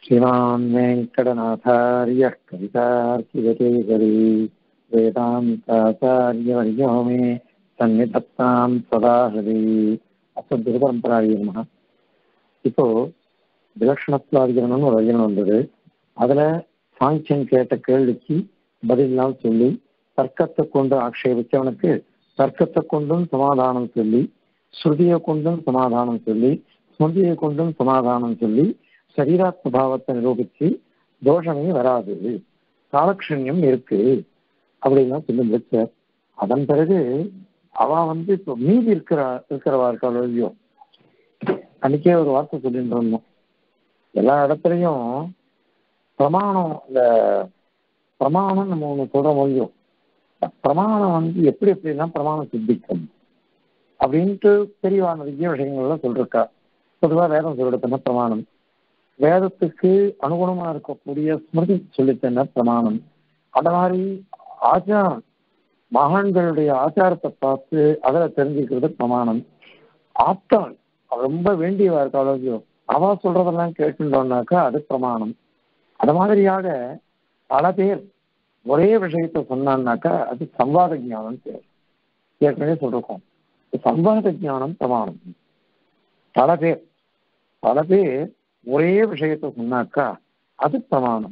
श्रीमान् वेङ्कटनाथार्यः कवितार्किगतेकरी वेदान्ताचार्यवर्यो मे सन्निधत्तां सदा हृदि அஸ்வத் பரம்பராய நமக இப்போ விலட்சணத்துவாதிகரணம்னு ஒரு அதிகரணம் வந்தது அதுல சாங்கியன் கேட்ட கேள்விக்கு பதிலாம் சொல்லி தர்க்கத்தை கொண்டு ஆக்ஷேபிச்சவனுக்கு தர்க்கத்தை கொண்டும் சமாதானம் சொல்லி ஸ்ருதியை கொண்டும் சமாதானம் சொல்லி ஸ்மிருதியை கொண்டும் சமாதானம் சொல்லி சரீராத்ம பாவத்தை நிரூபிச்சு தோஷமே வராது காலக்ஷண்யம் இருக்கு அப்படின்லாம் சொல்லி முடிச்சார் அதன் பிறகு அவ வந்து இப்போ மீதி இருக்கிற இருக்கிறவா இருக்காள் இல்லையோ அன்னைக்கே ஒரு வார்த்தை சொல்லிட்டு இருந்தோம் எல்லா இடத்துலையும் பிரமாணம் இந்த பிரமாணம் நம்ம ஒன்று சொல்ற முடியும் பிரமாணம் வந்து எப்படி எப்படிலாம் பிரமாணம் சித்திக்கும் அப்படின்ட்டு தெரியவா நிறைய விஷயங்கள்லாம் சொல்லிருக்கா பொதுவாக வேதம் சொல்லிடுத்தன பிரமாணம் வேதத்துக்கு அனுகுணமா இருக்கக்கூடிய ஸ்மிருதி சொல்லித்தன பிரமாணம் அந்த மாதிரி ஆச்சாரம் மகான்களுடைய ஆச்சாரத்தை பார்த்து அதில் தெரிஞ்சுக்கிறது பிரமாணம் ஆத்தாள் ரொம்ப வேண்டியவா இருக்காளோ அவ சொல்றதெல்லாம் கேட்டுட்டோம்னாக்கா அது பிரமாணம் அது மாதிரியாக பல பேர் ஒரே விஷயத்த சொன்னான்னாக்கா அது சம்வாத ஜானம் பேர் ஏற்கனவே சொல்லிருக்கோம் சம்வாத ஜானம் பிரமாணம் பல பேர் பல பேர் ஒரே விஷயத்த சொன்னாக்கா அது பிரமாணம்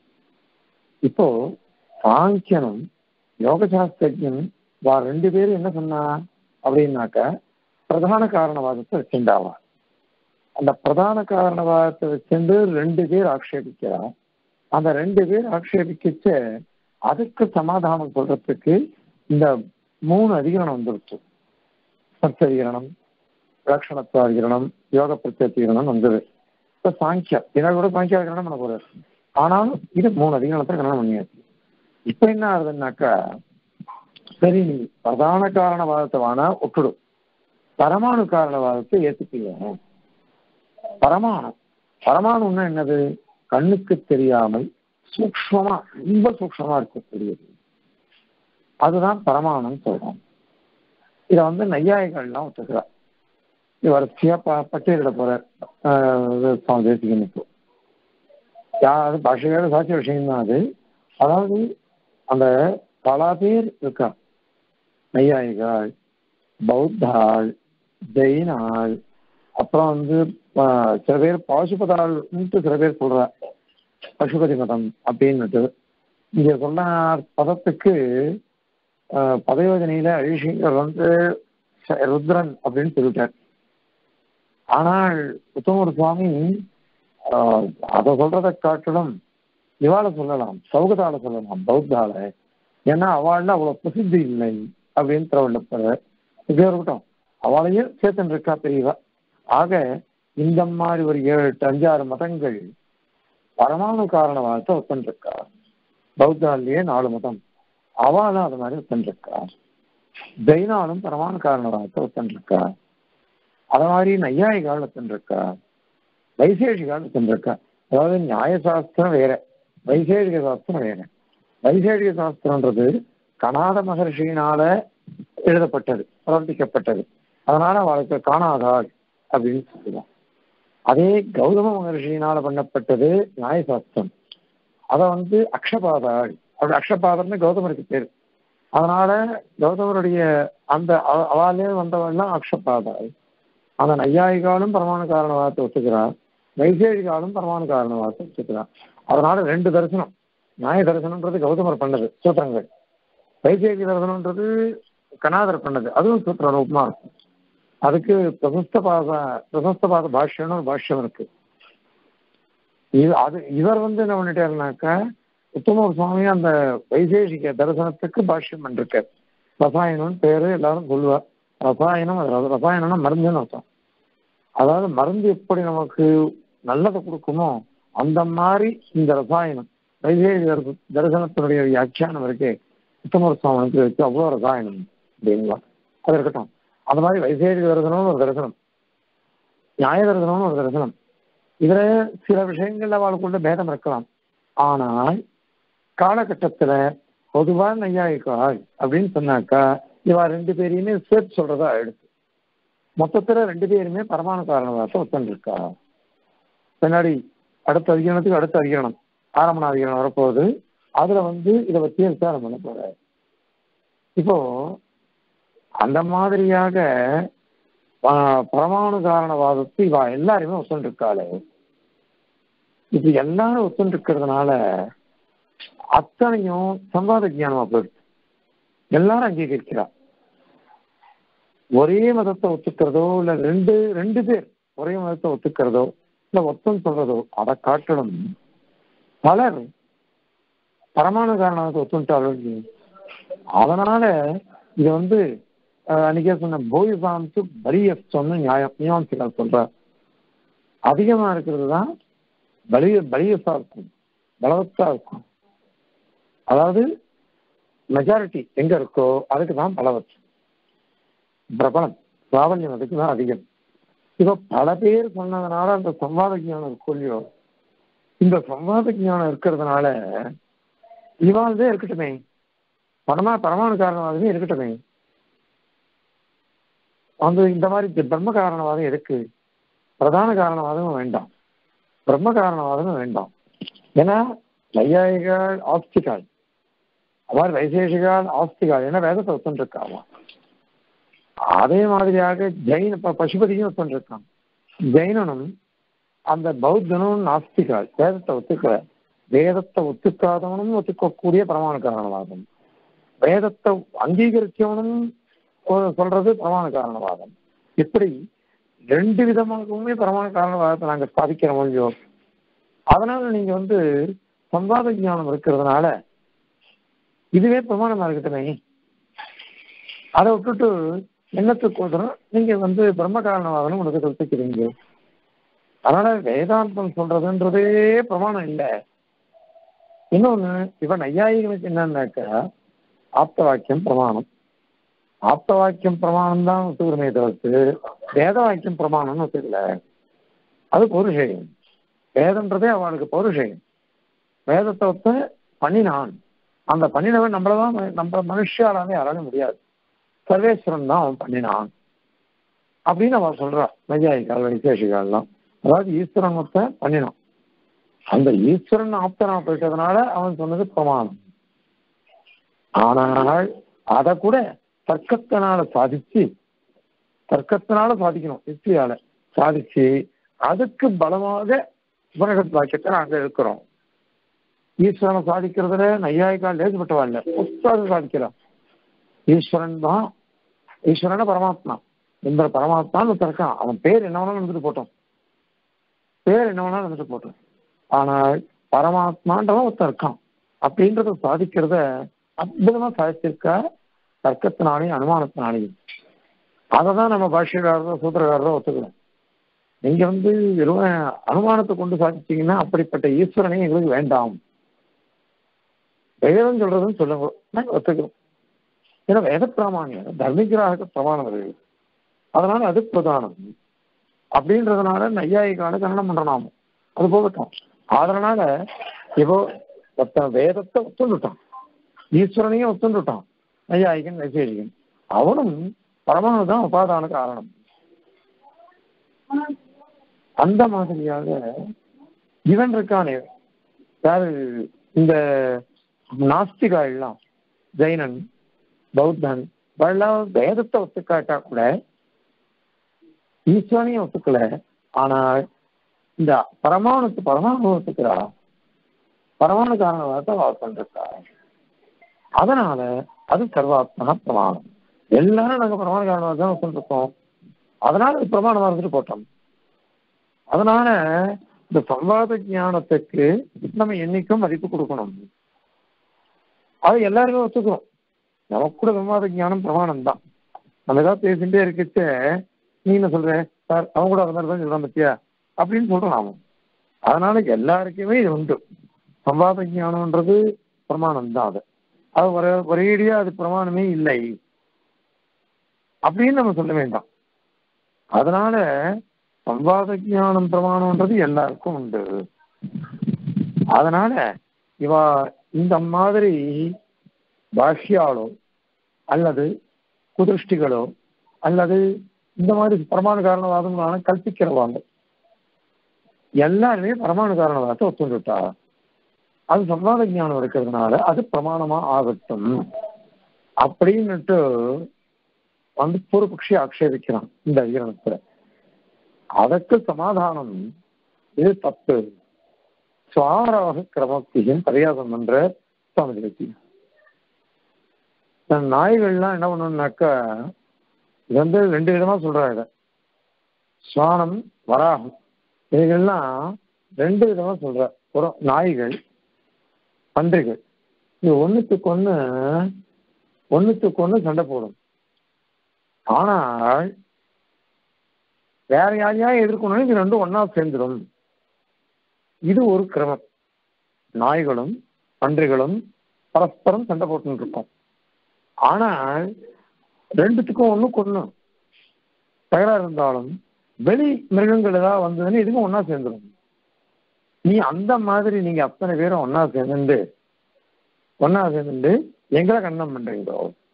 இப்போ சாங்கியனும் யோகசாஸ்திரஜன் வா ரெண்டு பேரும் என்ன சொன்னா அப்படின்னாக்க பிரதான காரணவாதத்தை வச்சுண்டாவா அந்த பிரதான காரணவாதத்தை வச்சுண்டு ரெண்டு பேர் ஆக்ஷேபிக்கிறா அந்த ரெண்டு பேர் ஆக்ஷேபிக்கிச்ச அதுக்கு சமாதானம் சொல்றதுக்கு இந்த மூணு அதிகரணம் வந்துருச்சு சத்ததிகரணம் லட்சணத்துவாதிகரணம் யோக பிரத்யதிகரணம் வந்தது இப்ப சாங்கியா இதனால கூட சாங்கியா கிரணம் பண்ண போறாரு ஆனாலும் இது மூணு அதிகரணத்தை கரணம் பண்ணியாச்சு இப்ப என்ன ஆகுதுன்னாக்கா சரி நீ பிரதான காரணவாதத்தை வேணா ஒட்டுடும் பரமாணு காரணவாதத்தை ஏத்துக்கல பரமாணு பரமாணுன்னா என்னது கண்ணுக்கு தெரியாமல் சூக்மமா ரொம்ப சூக்மமா இருக்கக்கூடியது அதுதான் பரமாணுன்னு சொல்றோம் இதை வந்து நையாயிகள்லாம் ஒத்துக்கிறார் இது வரிசையா ப பட்டியலிட போற சுவாமி தேசிகன் இப்போ யாரு பாஷையோட சாட்சி விஷயம் தான் அது அதாவது அந்த பல பேர் இருக்கா நையாயிகாள் பௌத்தாள் ஜெயினாள் அப்புறம் வந்து சில பேர் பாசுபதாள்ன்ட்டு சில பேர் சொல்ற பசுபதி மதம் அப்படின்னுட்டு இங்க சொன்ன பதத்துக்கு பதயோஜனையில அழிஷிங்கர் வந்து ருத்ரன் அப்படின்னு சொல்லிட்டார் ஆனால் உத்தமர் சுவாமி அதை சொல்றதை காட்டிலும் இவாளை சொல்லலாம் சௌகதால சொல்லலாம் பௌத்தால ஏன்னா அவள்ல அவ்வளவு பிரசித்தி இல்லை அப்படின்னு திரவள்ளப்பற இப்படியே இருக்கட்டும் அவளையும் சேர்த்துன்னு இருக்கா பெரியவா ஆக இந்த மாதிரி ஒரு ஏழு எட்டு அஞ்சாறு மதங்கள் பரமாணு காரணவாதத்தை ஒத்துருக்கா பௌத்தாலேயே நாலு மதம் அவளும் அது மாதிரி ஒத்துருக்கா ஜெயினாலும் பரமாணு காரணவாதத்தை ஒத்துருக்கா அது மாதிரி நையாயிகால் ஒத்துருக்கா வைசேஷிகால் ஒத்துருக்கா அதாவது நியாயசாஸ்திரம் வேற வைசேஷிக சாஸ்திரம் வேற வைசேஷிக சாஸ்திரம்ன்றது கனாத மகர்ஷியினால எழுதப்பட்டது பிரவர்த்திக்கப்பட்டது அதனால அவளுக்கு காணாதாள் அப்படின்னு சொல்லுவோம் அதே கௌதம மகர்ஷியினால பண்ணப்பட்டது நியாயசாஸ்திரம் அதை வந்து அக்ஷபாதாள் அப்படி அக்ஷபாதர்னு கௌதமருக்கு பேர் அதனால கௌதமருடைய அந்த அவாலே வந்தவள்லாம் அக்ஷபாதாள் அந்த நையாயிகாலும் பரமாணு காரணவாதத்தை ஒத்துக்கிறார் வைசேஷிகாலும் பரமாணு காரணவாதத்தை ஒத்துக்கிறார் அதனால ரெண்டு தரிசனம் நியாய தரிசனம்ன்றது கௌதமர் பண்ணது சூத்திரங்கள் வைசேகி தரிசனம்ன்றது கனாதர் பண்ணது அதுவும் சூத்திர ரூபமா இருக்கும் அதுக்கு பிரசஸ்தபாத பிரசஸ்தபாத பாஷ்யம்னு ஒரு பாஷ்யம் இருக்கு இது அது இவர் வந்து என்ன பண்ணிட்டாருனாக்கா உத்தமர் சுவாமி அந்த வைசேஷிக தரிசனத்துக்கு பாஷ்யம் பண்ணிருக்கார் ரசாயனம்னு பேரு எல்லாரும் சொல்லுவார் ரசாயனம் ரசாயனம்னா மருந்துன்னு அர்த்தம் அதாவது மருந்து எப்படி நமக்கு நல்லதை கொடுக்குமோ அந்த மாதிரி இந்த ரசாயனம் வைசேகி தரிசனத்தினுடைய வியாக்கியானம் இருக்கு உத்தமர் சுவாமிக்கு வச்சு அவ்வளோ ரசாயனம் அப்படிங்களா அது இருக்கட்டும் அந்த மாதிரி வைசேகி தரிசனம்னு ஒரு தரிசனம் நியாய தரிசனம்னு ஒரு தரிசனம் இதுல சில விஷயங்கள்ல அவளுக்குள்ள பேதம் இருக்கலாம் ஆனால் காலகட்டத்துல பொதுவா நையாயிக்காள் அப்படின்னு சொன்னாக்கா இவா ரெண்டு பேரையுமே சேர்த்து சொல்றதா ஆயிடுச்சு மொத்தத்துல ரெண்டு பேருமே பரமாணு காரணவாதத்தை ஒத்துருக்கா பின்னாடி அடுத்த அதிகரணத்துக்கு அடுத்த அதிகரணம் ஆரம்பண அதிகரணம் வரப்போகுது அதுல வந்து இதை பத்தி விசாரம் பண்ண போறாரு இப்போ அந்த மாதிரியாக ஆஹ், பரமாணு காரணவாதத்தை இவ எல்லாருமே ஒத்துண்டிருக்காளே இது எல்லாரும் ஒத்துண்டிருக்கிறதுனால அத்தனையும் சம்பாத ஞானமா போயிடுது எல்லாரும் அங்கீகரிக்கிறா ஒரே மதத்தை ஒத்துக்கிறதோ இல்ல ரெண்டு ரெண்டு பேர் ஒரே மதத்தை ஒத்துக்கிறதோ இல்ல ஒத்தம் சொல்றதோ அதை காட்டணும் பலர் பரமாணு காரணத்தை ஒத்துட்டாலும் அதனால இது வந்து அஹ், அன்னைக்கே சொன்ன போயிசாம்சு பலியஸ்தம்னு நியாயம் மீமாம்சிகள் சொல்றார் அதிகமா இருக்கிறது தான் பலிய பலியசா இருக்கும் பலவத்தா இருக்கும் அதாவது மெஜாரிட்டி எங்க இருக்கோ அதுக்கு தான் பலவத் பிரபலம் பிராபல்யம் அதுக்கு தான் அதிகம் இப்போ பல பேர் சொன்னதுனால அந்த சம்வாத ஞானம் இருக்கும் இல்லையோ இந்த சம்வாத ஞானம் இருக்கிறதுனால இவாழ்தே இருக்கட்டுமே பரமா பரமாணு காரணவாதமே இருக்கட்டுமே வந்து இந்த மாதிரி பிரம்ம காரணவாதம் எதுக்கு பிரதான காரணவாதமும் வேண்டாம் பிரம்ம காரணவாதமும் வேண்டாம் ஏன்னா நையாயிகள் ஆஸ்திகால் அவ்வாறு வைசேஷிகால் ஆஸ்திகால் ஏன்னா வேதத்தை ஒத்துருக்காமா அதே மாதிரியாக ஜெயின் இப்ப பசுபதியும் ஒத்துருக்கான் ஜெயினனும் அந்த பௌத்தனும் நாஸ்திகால் வேதத்தை ஒத்துக்கல வேதத்தை ஒத்துக்காதவனும் ஒத்துக்கக்கூடிய பிரமாண காரணவாதம் வேதத்தை அங்கீகரிச்சவனும் ஒரு- சொல்றது பிரமாண காரணவாதம் இப்படி ரெண்டு விதமாகவுமே பிரமாண காரணவாதத்தை நாங்க ஸ்தாபிக்கிறோம் இல்லையோ அதனால நீங்க வந்து சம்பாத ஞானம் இருக்கிறதுனால இதுவே பிரமாணமா இருக்கட்டுமே அதை விட்டுட்டு என்னத்துக்கு ஒதுறோம் நீங்க வந்து பிரம்ம காரணவாதம் உனக்கு கற்பிக்கிறீங்க அதனால வேதாந்தம் சொல்றதுன்றதே பிரமாணம் இல்லை இன்னொன்னு இப்ப நையாயிகளுக்கு என்னன்னாக்கா ஆப்த வாக்கியம் பிரமாணம் ஆப்த வாக்கியம் பிரமாணம் தான் ஒத்துக்கிறமே தவிர்த்து வேத வாக்கியம் பிரமாணம்னு ஒத்துக்கல அது பௌருஷேயம் வேதன்றதே அவனுக்கு பௌருஷேயம் வேதத்தை ஒத்து பண்ணினான் அந்த பண்ணினவன் நம்மளதான் நம்ம மனுஷாலாமே யாராலும் முடியாது சர்வேஸ்வரன் தான் அவன் பண்ணினான் அப்படின்னு அவன் சொல்றா நையாயிக்கால் விசேஷிகால்லாம் அதாவது ஈஸ்வரன் ஒருத்த பண்ணினான் அந்த ஈஸ்வரன் ஆப்தனா போயிட்டதுனால அவன் சொன்னது பிரமாணம் ஆனால் அதை கூட தர்க்கத்தினால சாதிச்சு தர்க்கத்தினால சாதிக்கணும் யுக்தியால சாதிச்சு அதுக்கு பலமாக உபனிஷத் வாக்கியத்தை நாங்க இருக்கிறோம் ஈஸ்வரனை சாதிக்கிறதுல நையாயிக்கால் லேசுப்பட்டவா இல்ல புஸ்தாக சாதிக்கிறான் ஈஸ்வரன் தான் ஈஸ்வரன பரமாத்மா இந்த பரமாத்மான்னு ஒருத்தன் இருக்கான் அவன் பேர் என்ன வேணாலும் இருந்துட்டு போட்டோம் பேர் என்ன வேணாலும் இருந்துட்டு போட்டோம் ஆனால் பரமாத்மான்றவன் ஒருத்தன் இருக்கான் அப்படின்றத சாதிக்கிறத அற்புதமா சாதிச்சிருக்கா தர்க்கத்தினாலையும் அனுமானத்தினாலையும் அதை தான் நம்ம பாஷ்யக்காரரோ சூத்திரக்காரரோ ஒத்துக்கிறோம் நீங்க வந்து வெறும் அனுமானத்தை கொண்டு சாதிச்சீங்கன்னா அப்படிப்பட்ட ஈஸ்வரனை எங்களுக்கு வேண்டாம் வேதம் சொல்றதுன்னு சொல்லுங்க நாங்க ஒத்துக்கிறோம் ஏன்னா வேத பிராமாணியம் தர்மிகிராக பிரமாணம் அது அதனால அது பிரதானம் அப்படின்றதுனால நையாயிக்கால கன்னடம் பண்றோம் நாம அது போகட்டும் அதனால இப்போ ஒருத்தன் வேதத்தை ஒத்துண்டுட்டான் ஈஸ்வரனையும் ஒத்துண்டுட்டான் நையாயிகன் வைசேஷிகன் அவனும் பரமானு தான் உபாதான காரணம் அந்த மாதிரியாக இவன் இருக்கானே யாரு இந்த நாஸ்திகா எல்லாம் ஜெயினன் பௌத்தன் இவெல்லாம் வேதத்தை ஒத்துக்காட்டா கூட ஈஸ்வரனையும் ஒத்துக்கல ஆனால் இந்த பரமாணுக்கு பரமாணு ஒத்துக்கிறா பரமாணு காரணத்தை வாழ்க்கை அதனால அது சர்வாத்மனா பிரமாணம் எல்லாரும் நாங்க பிரமாண காரணமாக தான் ஒத்துருக்கோம் அதனால அது பிரமாணமா இருந்துட்டு போட்டோம் அதனால இந்த சம்வாத ஞானத்துக்கு நம்ம என்னைக்கும் மதிப்பு கொடுக்கணும் அது எல்லாருமே ஒத்துக்கிறோம் நமக்கு கூட சம்வாத ஞானம் பிரமாணம் தான் நம்ம ஏதாவது பேசிட்டே இருக்கச்ச நீ என்ன சொல்ற சார் அவங்க கூட அந்த மாதிரி தான் சொல்றான் பத்தியா அப்படின்னு சொல்றோம் நாம அதனால எல்லாருக்குமே இது உண்டு சம்வாத ஞானம்ன்றது பிரமாணம் தான் அது அது ஒரே ஒரேடியா அது பிரமாணமே இல்லை அப்படின்னு நம்ம சொல்ல வேண்டாம் அதனால சம்வாத ஞானம் பிரமாணம்ன்றது எல்லாருக்கும் உண்டு அதனால இவா இந்த மாதிரி பாஷ்யாலோ அல்லது குதிருஷ்டிகளோ அல்லது இந்த மாதிரி பிரமாண காரணவாதங்களான கல்பிக்கிறவாங்க எல்லாருமே பரமாணு காரணவாதத்தை ஒத்துண்டுட்டா அது சம்வாத ஞானம் இருக்கிறதுனால அது பிரமாணமா ஆகட்டும் அப்படின்னுட்டு வந்து பூர்வபக்ஷி ஆக்ஷேபிக்கிறான் இந்த அதிகரணத்துல அதற்கு சமாதானம் இது தப்பு சுவாராக கிரமத்தையும் பரியாசம் பண்ற சுவாமி தேசியம் இந்த நாய்கள்லாம் என்ன பண்ணணும்னாக்கா இது வந்து ரெண்டு விதமா சொல்றாங்க சுவானம் வராகம் இதுகள்லாம் ரெண்டு விதமா சொல்ற ஒரு நாய்கள் பன்றிகள் இது ஒண்ணுத்துக்கு ஒண்ணு ஒண்ணுத்துக்கு ஒண்ணு சண்டை போடும் ஆனால் வேற யாரையா எதிர்க்கணும் இது ரெண்டும் ஒன்னா சேர்ந்துடும் இது ஒரு கிரமம் நாய்களும் பன்றிகளும் பரஸ்பரம் சண்டை போட்டு இருக்கும் ஆனால் ரெண்டுத்துக்கும் ஒண்ணு கொண்டு தகராறு இருந்தாலும் வெளி மிருகங்கள் ஏதாவது வந்ததுன்னு இதுக்கும் ஒன்னா சேர்ந்துடும் நீ அந்த மாதிரி நீங்க அத்தனை பேரும் ஒன்னா சேர்ந்துட்டு ஒன்னா சேர்ந்துட்டு எங்களை கண்ணம் பண்றீங்களோ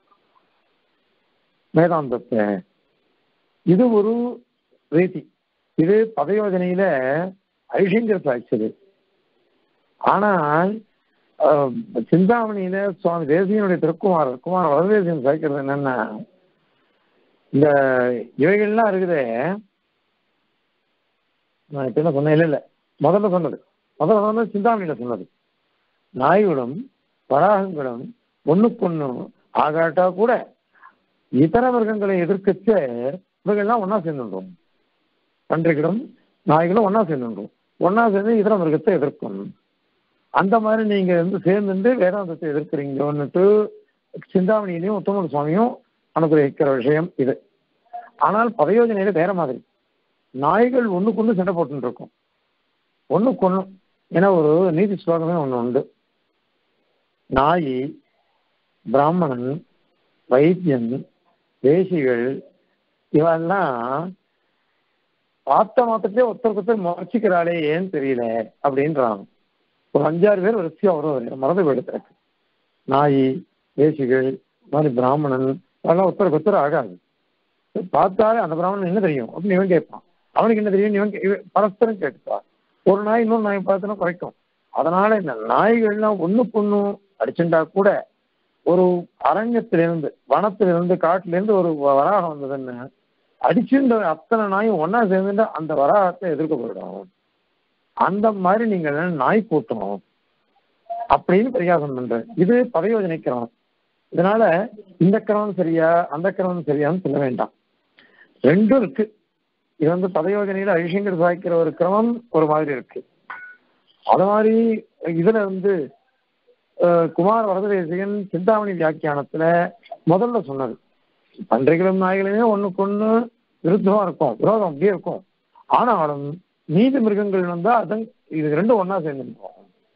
வேதாந்தத்தை இது ஒரு ரீதி இது பதயோஜனையில ஐஷங்கர் சாட்சியது ஆனால் ஆஹ், சிந்தாமணியில சுவாமி தேசியனுடைய திருக்குமார் குமார் வரதேசியம் சாய்க்கிறது என்னன்னா இந்த இவைகள்லாம் இருக்குதே நான் இப்ப என்ன சொன்னேன் இல்ல இல்ல முதல்ல சொன்னது முதல்ல சொன்னது சிந்தாமணியில சொன்னது நாய்களும் வராகங்களும் ஒண்ணுக்கொண்ணு ஆகாட்டா கூட இதர வர்க்கங்களை எதிர்க்கச்ச இவைகள்லாம் ஒண்ணா சேர்ந்துடும் பன்றிகளும் நாய்களும் ஒண்ணா சேர்ந்துடும் ஒண்ணா சேர்ந்து இதர வர்க்கத்தை எதிர்க்கும் அந்த மாதிரி நீங்க வந்து சேர்ந்துட்டு வேதாந்தத்தை எதிர்க்கிறீங்கன்னுட்டு சிந்தாமணியிலையும் உத்தமன் சுவாமியும் அனுகிரகிக்கிற விஷயம் இது ஆனால் பதயோஜனையில வேற மாதிரி நாய்கள் ஒண்ணுக்கு ஒண்ணு சண்டை போட்டுட்டு இருக்கும் ஒண்ணுக்கு ஒண்ணு ஏன்னா ஒரு நீதி ஸ்லோகமே ஒண்ணு உண்டு நாய் பிராமணன் வைத்தியன் வேசிகள் இவெல்லாம் பார்த்த மாத்திரத்தே ஒருத்தருக்கு ஒருத்தர் முறைச்சிக்கிறாளே ஏன்னு தெரியல அப்படின்றாங்க ஒரு அஞ்சாறு பேர் வரிசையா வரும் மறந்து போயிடுது நாய் வேசிகள் இந்த மாதிரி பிராமணன் அதெல்லாம் ஒருத்தருக்கு ஒருத்தர் ஆகாது பார்த்தாலே அந்த பிராமணன் என்ன தெரியும் அப்படின்னு இவன் கேட்பான் அவனுக்கு என்ன தெரியும் இவன் கே- இவன் பரஸ்பரம் கேட்பா ஒரு நாய் இன்னொரு நாய் பார்த்தோன்னா குறைக்கும் அதனால இந்த நாய்கள்லாம் ஒண்ணுக்கு ஒண்ணு அடிச்சுட்டா கூட ஒரு அரங்கத்திலிருந்து வனத்திலிருந்து காட்டிலிருந்து ஒரு வ- வராகம் வந்ததுன்னு அடிச்சுன்ற அத்தனை நாயும் ஒண்ணா சேர்ந்துட்டு அந்த வராகத்தை எதிர்க்க போயிடும் அந்த மாதிரி நீங்க நாய் கூட்டம் அப்படின்னு பரிகாசம் பண்ற இது பதயோஜனை கிரமம் இதனால இந்த கிரமம் சரியா அந்த கிரமம் சரியான்னு சொல்ல வேண்டாம் ரெண்டும் இருக்கு இது வந்து பதயோஜனையில ஐஷங்கர் சாய்க்கிற ஒரு கிரமம் ஒரு மாதிரி இருக்கு அது மாதிரி இதுல வந்து அஹ், குமார் வரததேசிகன் சிந்தாமணி வியாக்கியானத்துல முதல்ல சொன்னது பன்றிகளும் நாய்களுமே ஒண்ணுக்கு ஒண்ணு விருத்தமா இருக்கும் விரோதம் அப்படியே இருக்கும் ஆனாலும் நீதி மிருகங்கள் வந்தா அதன் இது ரெண்டும் ஒண்ணா சேர்ந்துருக்கும்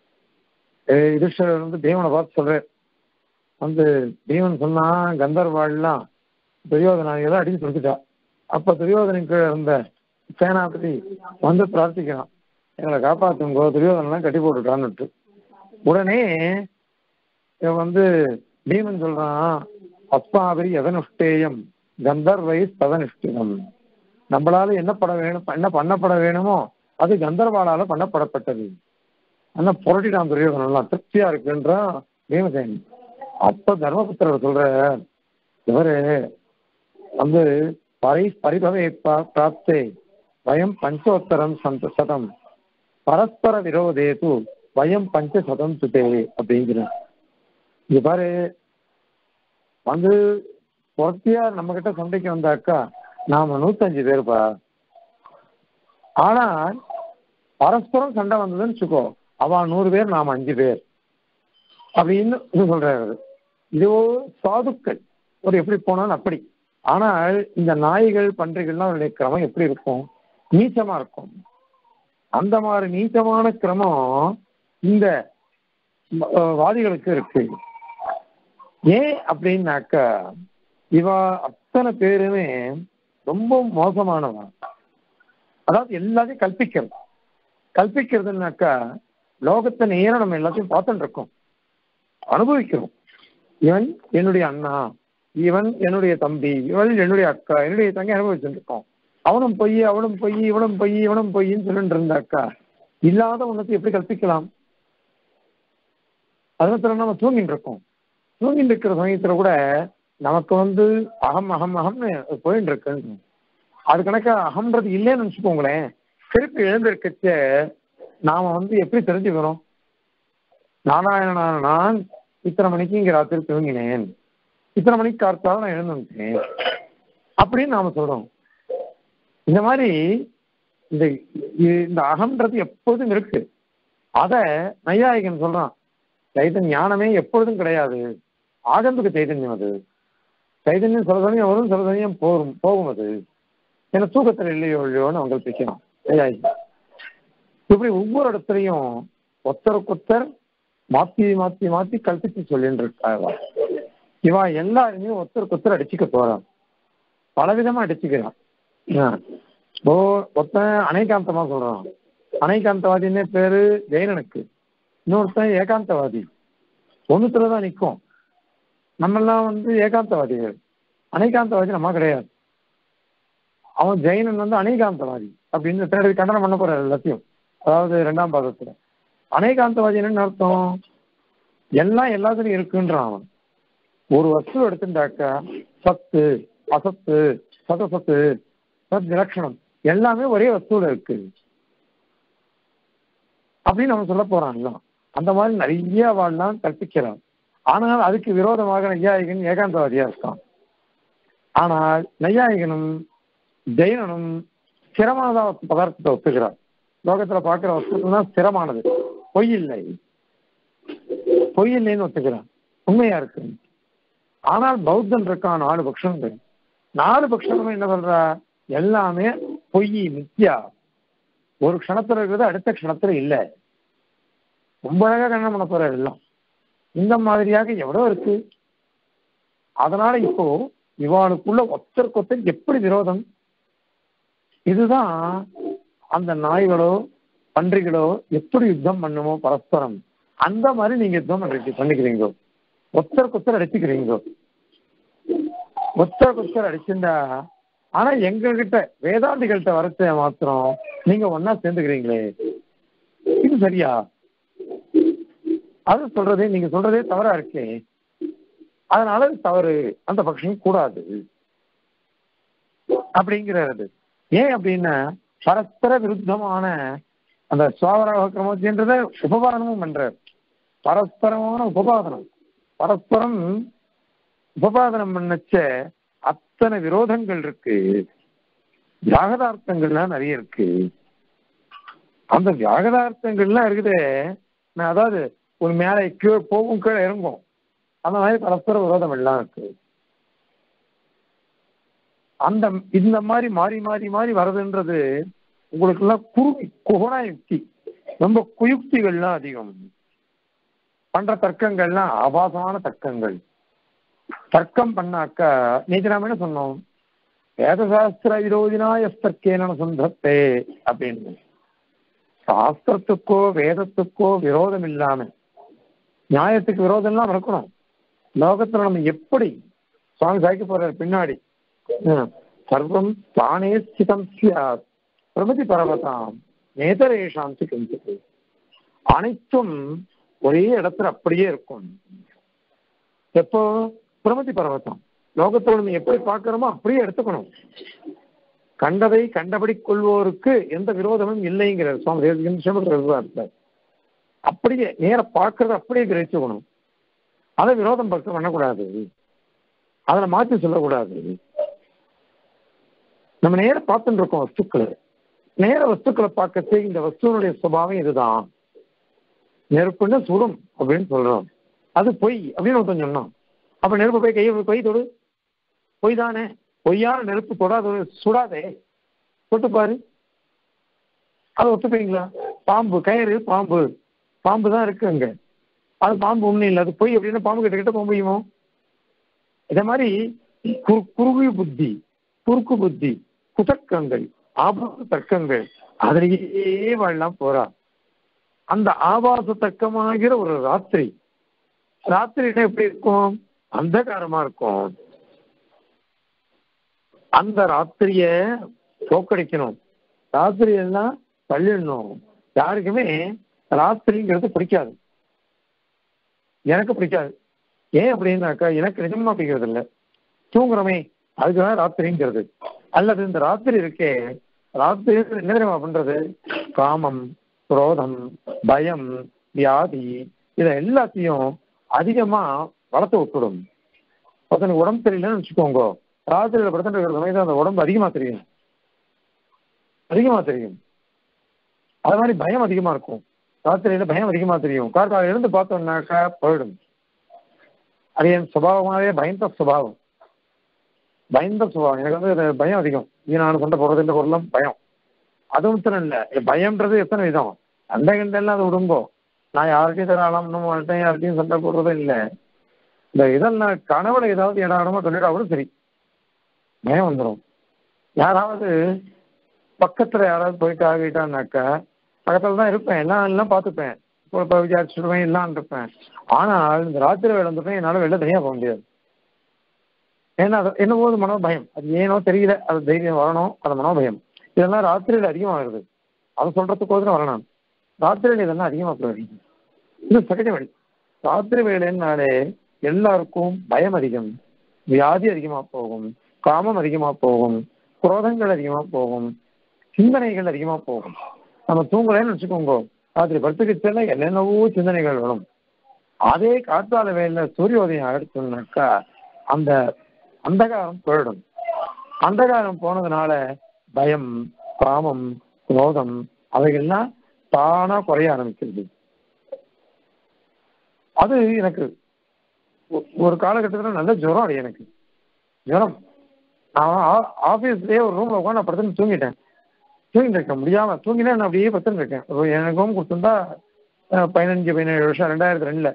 யுதிஷ்டர் வந்து தேவனை பார்த்து சொல்றார் வந்து தேவன் சொன்னா கந்தர்வாள்லாம் துரியோதனாதிகளை அடிச்சு கொடுத்துட்டா அப்ப துரியோதனுக்கு இருந்த சேனாபதி வந்து பிரார்த்திக்கிறான் எங்களை காப்பாத்துங்கோ துரியோதனெல்லாம் கட்டி போட்டுட்டான்னுட்டு உடனே இவன் வந்து பீமன் சொல்றான் அஸ்மாபரி எதனுஷ்டேயம் கந்தர்வை ததனுஷ்டிதம் நம்மளால என்ன பட வேணும் என்ன பண்ணப்பட வேணுமோ அது கந்தர்வாளால பண்ணப்படப்பட்டது ஆனா புரட்டிட்டான் துரியோதனெல்லாம் திருப்தியா இருக்குன்றான் பீமசேன் அப்ப தர்மபுத்திரர் சொல்ற இவரு வந்து பரி பரிபவே பா- பிராப்தே வயம் பஞ்சோத்தரம் சந்த சதம் பரஸ்பர விரோதேது வயம் பஞ்ச சதம் சுதே அப்படிங்கிற இது பாரு வந்து புரட்சியார் நம்ம கிட்ட சண்டைக்கு வந்தாக்கா நாம நூத்தஞ்சு பேருப்பா ஆனால் பரஸ்பரம் சண்டை வந்ததுன்னு வச்சுக்கோ அவன் நூறு பேர் நாம அஞ்சு பேர் அப்படின்னு இது சொல்றாரு இதுவோ சாதுக்கள் ஒரு எப்படி போனாலும் அப்படி ஆனால் இந்த நாய்கள் பன்றிகள்லாம் அவருடைய கிரமம் எப்படி இருக்கும் நீச்சமா இருக்கும் அந்த மாதிரி நீச்சமான கிரமம் இந்த அஹ், வாதிகளுக்கு இருக்கு ஏன் அப்படின்னாக்கா இவ அத்தனை பேருமே ரொம்ப மோசமானவன் அதாவது எல்லாத்தையும் கல்பிக்கிறது கல்பிக்கிறதுனாக்கா லோகத்தை நேரம் நம்ம எல்லாத்தையும் பார்த்துட்டு இருக்கோம் அனுபவிக்கிறோம் இவன் என்னுடைய அண்ணா இவன் என்னுடைய தம்பி இவள் என்னுடைய அக்கா என்னுடைய தங்கை அனுபவிச்சுட்டு இருக்கோம் அவனும் பொய் அவனும் பொய் இவனும் பொய் இவனும் பொய்ன்னு சொல்லிட்டு இருந்தாக்கா இல்லாத ஒன்றத்தை எப்படி கற்பிக்கலாம் அதனால நம்ம தூங்கிட்டு இருக்கோம் தூங்கிட்டு இருக்கிற சமயத்துல கூட நமக்கு வந்து அகம் அகம் அகம்னு போயிட்டு இருக்கு அது கணக்கா அகம்ன்றது இல்லைன்னு வச்சுக்கோங்களேன் திருப்பி எழுந்திருக்கச்ச நாம வந்து எப்படி தெரிஞ்சுக்கணும் நாராயணனான நான் இத்தனை மணிக்கு இங்க ராத்திரி தூங்கினேன் இத்தனை மணிக்கு காத்தாலும் நான் எழுந்துட்டேன் அப்படின்னு நாம சொல்றோம் இந்த மாதிரி இந்த இந்த அகம்ன்றது எப்பொழுதும் இருக்கு அத நையாயிகன் சொல்றான் சைதன்ய ஞானமே எப்பொழுதும் கிடையாது ஆகந்துக்கு சைதன்யம் அது சைதன்யம் சில சமயம் வரும் சில சமயம் போகும் போகும் அது ஏன்னா தூக்கத்தில் இல்லையோ இல்லையோன்னு அவங்க பிடிக்கணும் நையாயிகன் இப்படி ஒவ்வொரு இடத்துலையும் ஒத்தருக்கொத்தர் மாத்தி மாத்தி மாத்தி கல்பிச்சு சொல்லிட்டு இருக்காங்க இவா எல்லாருமே ஒருத்தருக்கு ஒருத்தர் அடிச்சுக்க போறான் பலவிதமா அடிச்சுக்கிறான் ஓ ஒருத்தன் அனைகாந்தமா சொல்றான் அனைகாந்தவாதின்னே பேரு ஜெயனனுக்கு இன்னொருத்தன் ஏகாந்தவாதி ஒண்ணுத்துலதான் நிற்கும் நம்மெல்லாம் வந்து ஏகாந்தவாதிகள் அனைகாந்தவாதி நம்ம கிடையாது அவன் ஜெயினன் வந்து அனைகாந்தவாதி அப்படின்னு தேடி கண்டனம் பண்ண போறாரு எல்லாத்தையும் அதாவது ரெண்டாம் பாதத்துல அனைகாந்தவாதி என்னன்னு அர்த்தம் எல்லாம் எல்லாத்துலயும் இருக்குன்றான் அவன் ஒரு வஸ்து எடுத்துட்டாக்கா சத்து அசத்து சதசத்து சத் விலட்சணம் எல்லாமே ஒரே வஸ்துல இருக்கு அப்படின்னு அவன் சொல்ல போறான்ல அந்த மாதிரி நிறைய வாழ்லாம் கற்பிக்கிறான் ஆனால் அதுக்கு விரோதமாக நையாயிகன் ஏகாந்தவாதியா இருக்கான் ஆனால் நையாயிகனும் ஜெயினனும் ஸ்திரமானதா பதார்த்தத்தை ஒத்துக்கிறார் லோகத்துல பார்க்கிற வஸ்துனா ஸ்திரமானது பொய் இல்லை பொய் இல்லைன்னு ஒத்துக்கிறான் உண்மையா இருக்கு ஆனால் பௌத்தன் இருக்கான் நாலு பட்சங்கள் நாலு பட்சங்களும் என்ன சொல்றா எல்லாமே பொய் மித்யா ஒரு க்ஷணத்துல இருக்கிறது அடுத்த க்ஷணத்துல இல்ல ரொம்ப அழகா கண்ணம் பண்ண போற எல்லாம் இந்த மாதிரியாக எவ்வளவு இருக்கு அதனால இப்போ இவாளுக்குள்ள ஒத்தருக்கு ஒத்தர் எப்படி விரோதம் இதுதான் அந்த நாய்களோ பன்றிகளோ எப்படி யுத்தம் பண்ணுமோ பரஸ்பரம் அந்த மாதிரி நீங்க யுத்தம் பண்ணி பண்ணிக்கிறீங்க ஒத்தருக்கு ஒத்தர் அடிச்சுக்கிறீங்க ஒத்தருக்கு ஒத்தர் அடிச்சிருந்தா ஆனா எங்க கிட்ட வேதாந்திகள்கிட்ட வரச்ச மாத்திரம் நீங்க ஒன்னா சேர்ந்துக்கிறீங்களே இது சரியா அது சொல்றதே நீங்க சொல்றதே தவறா இருக்கே அதனால அது தவறு அந்த பட்சம் கூடாது அப்படிங்கிறது ஏன் அப்படின்னா பரஸ்பர விருத்தமான அந்த சுவாவராக கிரமோத்தின்றத உபபாதனமும் பண்றார் பரஸ்பரமான உபபாதனம் பரஸ்பரம் உபபாதனம் பண்ணச்ச அத்தனை விரோதங்கள் இருக்கு வியாகதார்த்தங்கள்லாம் நிறைய இருக்கு அந்த வியாகதார்த்தங்கள்லாம் இருக்குதே நான் அதாவது ஒரு மேலே கீழே போகும் கீழே இறங்கும் அந்த மாதிரி பரஸ்பர விரோதம் எல்லாம் இருக்கு அந்த இந்த மாதிரி மாறி மாறி மாறி வர்றதுன்றது உங்களுக்கு எல்லாம் குருவி குகனா யுக்தி ரொம்ப குயுக்திகள்லாம் அதிகம் பண்ற தர்க்கங்கள்லாம் ஆபாசமான தர்க்கங்கள் தர்க்கம் பண்ணாக்கா நேற்று நாம என்ன சொன்னோம் வேதசாஸ்திர விரோதினா எஸ்தர்க்கேன சொந்தத்தே அப்படின்னு சாஸ்திரத்துக்கோ வேதத்துக்கோ விரோதம் இல்லாம நியாயத்துக்கு விரோதம் எல்லாம் இருக்கணும் லோகத்துல நம்ம எப்படி சுவாமி சாய்க்க போறாரு பின்னாடி சர்வம் தானே ஸ்திதம் சியாத் பிரமதி பரவதாம் நேதரேஷாம் கிஞ்சிது அனைத்தும் ஒரே இடத்துல அப்படியே இருக்கும் எப்போ பிரமதி பர்வதம் லோகத்துல நம்ம எப்படி பார்க்கிறோமோ அப்படியே எடுத்துக்கணும் கண்டதை கண்டபடி கொள்வோருக்கு எந்த விரோதமும் இல்லைங்கிறார் சுவாமி அப்படியே நேர பார்க்கறத அப்படியே கிரகிச்சுக்கணும் அதை விரோதம் பக்கம் பண்ணக்கூடாது அதை மாற்றி சொல்லக்கூடாது நம்ம நேர பார்த்துட்டு இருக்கோம் வஸ்துக்களை நேர வஸ்துக்களை பார்க்கறது இந்த வஸ்துவனுடைய சுபாவம் இதுதான் நெருப்புன்னு சுடும் அப்படின்னு சொல்றோம் அது பொய் அப்படின்னு ஒருத்தன் சொன்னான் அப்ப நெருப்பு போய் கையை பொய் தொடு பொய் தானே பொய்யான நெருப்பு தொடாது சுடாதே தொட்டு பாரு அது ஒத்துப்பீங்களா பாம்பு கயிறு பாம்பு பாம்பு தான் இருக்கு அங்க அது பாம்பு ஒண்ணும் இல்லை அது பொய் அப்படின்னா பாம்பு கிட்ட கிட்ட போக முடியுமோ இதே மாதிரி குறு குறுகு புத்தி குறுக்கு புத்தி குதர்க்கங்கள் ஆபாச தர்க்கங்கள் அதிலேயே வாழலாம் போறா அந்த ஆபாச தர்க்கமாகிற ஒரு ராத்திரி ராத்திரினா எப்படி இருக்கும் அந்தகாரமா இருக்கும் அந்த ராத்திரிய தோக்கடிக்கணும் ராத்திரி எல்லாம் தள்ளிடணும் யாருக்குமே ராத்திரிங்கிறது பிடிக்காது எனக்கு பிடிக்காது ஏன் அப்படின்னாக்கா எனக்கு நிஜமா பிடிக்கிறது இல்லை தூங்குறோமே அதுக்குதான் ராத்திரிங்கிறது அல்லது இந்த ராத்திரி இருக்கே ராத்திரி என்ன தெரியுமா பண்றது காமம் குரோதம் பயம் வியாதி இதை எல்லாத்தையும் அதிகமா வளர்த்து விட்டுடும் ஒருத்தனுக்கு உடம்பு தெரியலன்னு வச்சுக்கோங்க ராத்திரியில படுத்துட்டு இருக்கிற சமயத்துல அந்த உடம்பு அதிகமா தெரியும் அதிகமா தெரியும் அது மாதிரி பயம் அதிகமா இருக்கும் ராத்திரியில பயம் அதிகமா தெரியும் கார்கால இருந்து பார்த்தோம்னாக்கா போயிடும் அது என் சுபாவமாவே பயந்த சுபாவம் பயந்த சுபாவம் எனக்கு வந்து இது பயம் அதிகம் ஈனானு சண்டை போடுறது இல்லை பொருளும் பயம் அது மட்டும் இல்லை பயம்ன்றது எத்தனை விதம் அந்த கண்டெல்லாம் அது விடுங்கோ நான் யார்கிட்டயும் தராளாம் பண்ண மாட்டேன் யார்கிட்டயும் சண்டை போடுறதும் இல்லை இந்த இதெல்லாம் கனவுல ஏதாவது இடாடமா சொல்லிட்டா கூட சரி பயம் வந்துடும் யாராவது பக்கத்துல யாராவது போயிட்டு ஆகிட்டான்னாக்கா பக்கத்துல தான் இருப்பேன் எல்லாம் எல்லாம் பார்த்துப்பேன் இப்போ இப்போ விசாரிச்சுடுவேன் எல்லாம் இருப்பேன் ஆனால் இந்த ராத்திரி வேலை வந்துட்டேன் என்னால் வெளில தனியாக போக முடியாது ஏன்னா அது என்னவோ அது மனோபயம் அது ஏனோ தெரியல அது தைரியம் வரணும் அது மனோபயம் இதெல்லாம் ராத்திரியில் அதிகமாகுது அதை சொல்றதுக்கோசரம் வரணும் ராத்திரியில் இதெல்லாம் அதிகமாக போயிடுது இது செகண்ட் வழி ராத்திரி வேலைன்னாலே எல்லாருக்கும் பயம் அதிகம் வியாதி அதிகமாக போகும் காமம் அதிகமாக போகும் குரோதங்கள் அதிகமாக போகும் சிந்தனைகள் அதிகமாக போகும் நம்ம தூங்கலைன்னு வச்சுக்கோங்க ராத்திரி படுத்துக்கிச்சல என்னென்னவோ சிந்தனைகள் வரும் அதே காத்தால வேலையில சூரியோதயம் ஆயிடுச்சுனாக்கா அந்த அந்தகாரம் போயிடும் அந்தகாரம் போனதுனால பயம் காமம் குரோதம் அவைகள்லாம் தானா குறைய ஆரம்பிக்கிறது அது எனக்கு ஒ- ஒரு காலகட்டத்தில் நல்ல ஜுரம் அது எனக்கு ஜுரம் நான் ஆஃபீஸ்லேயே ஒரு ரூமில் உட்காந்து படுத்துன்னு தூங்கிட்டேன் தூங்கிட்டு இருக்கேன் முடியாம தூங்கினா நான் அப்படியே படுத்துன்னு இருக்கேன் ஒரு எனக்கு ஹோம் கொடுத்துருந்தா அஹ், பதினஞ்சு பதினேழு வருஷம் ரெண்டாயிரத்தி ரெண்டுல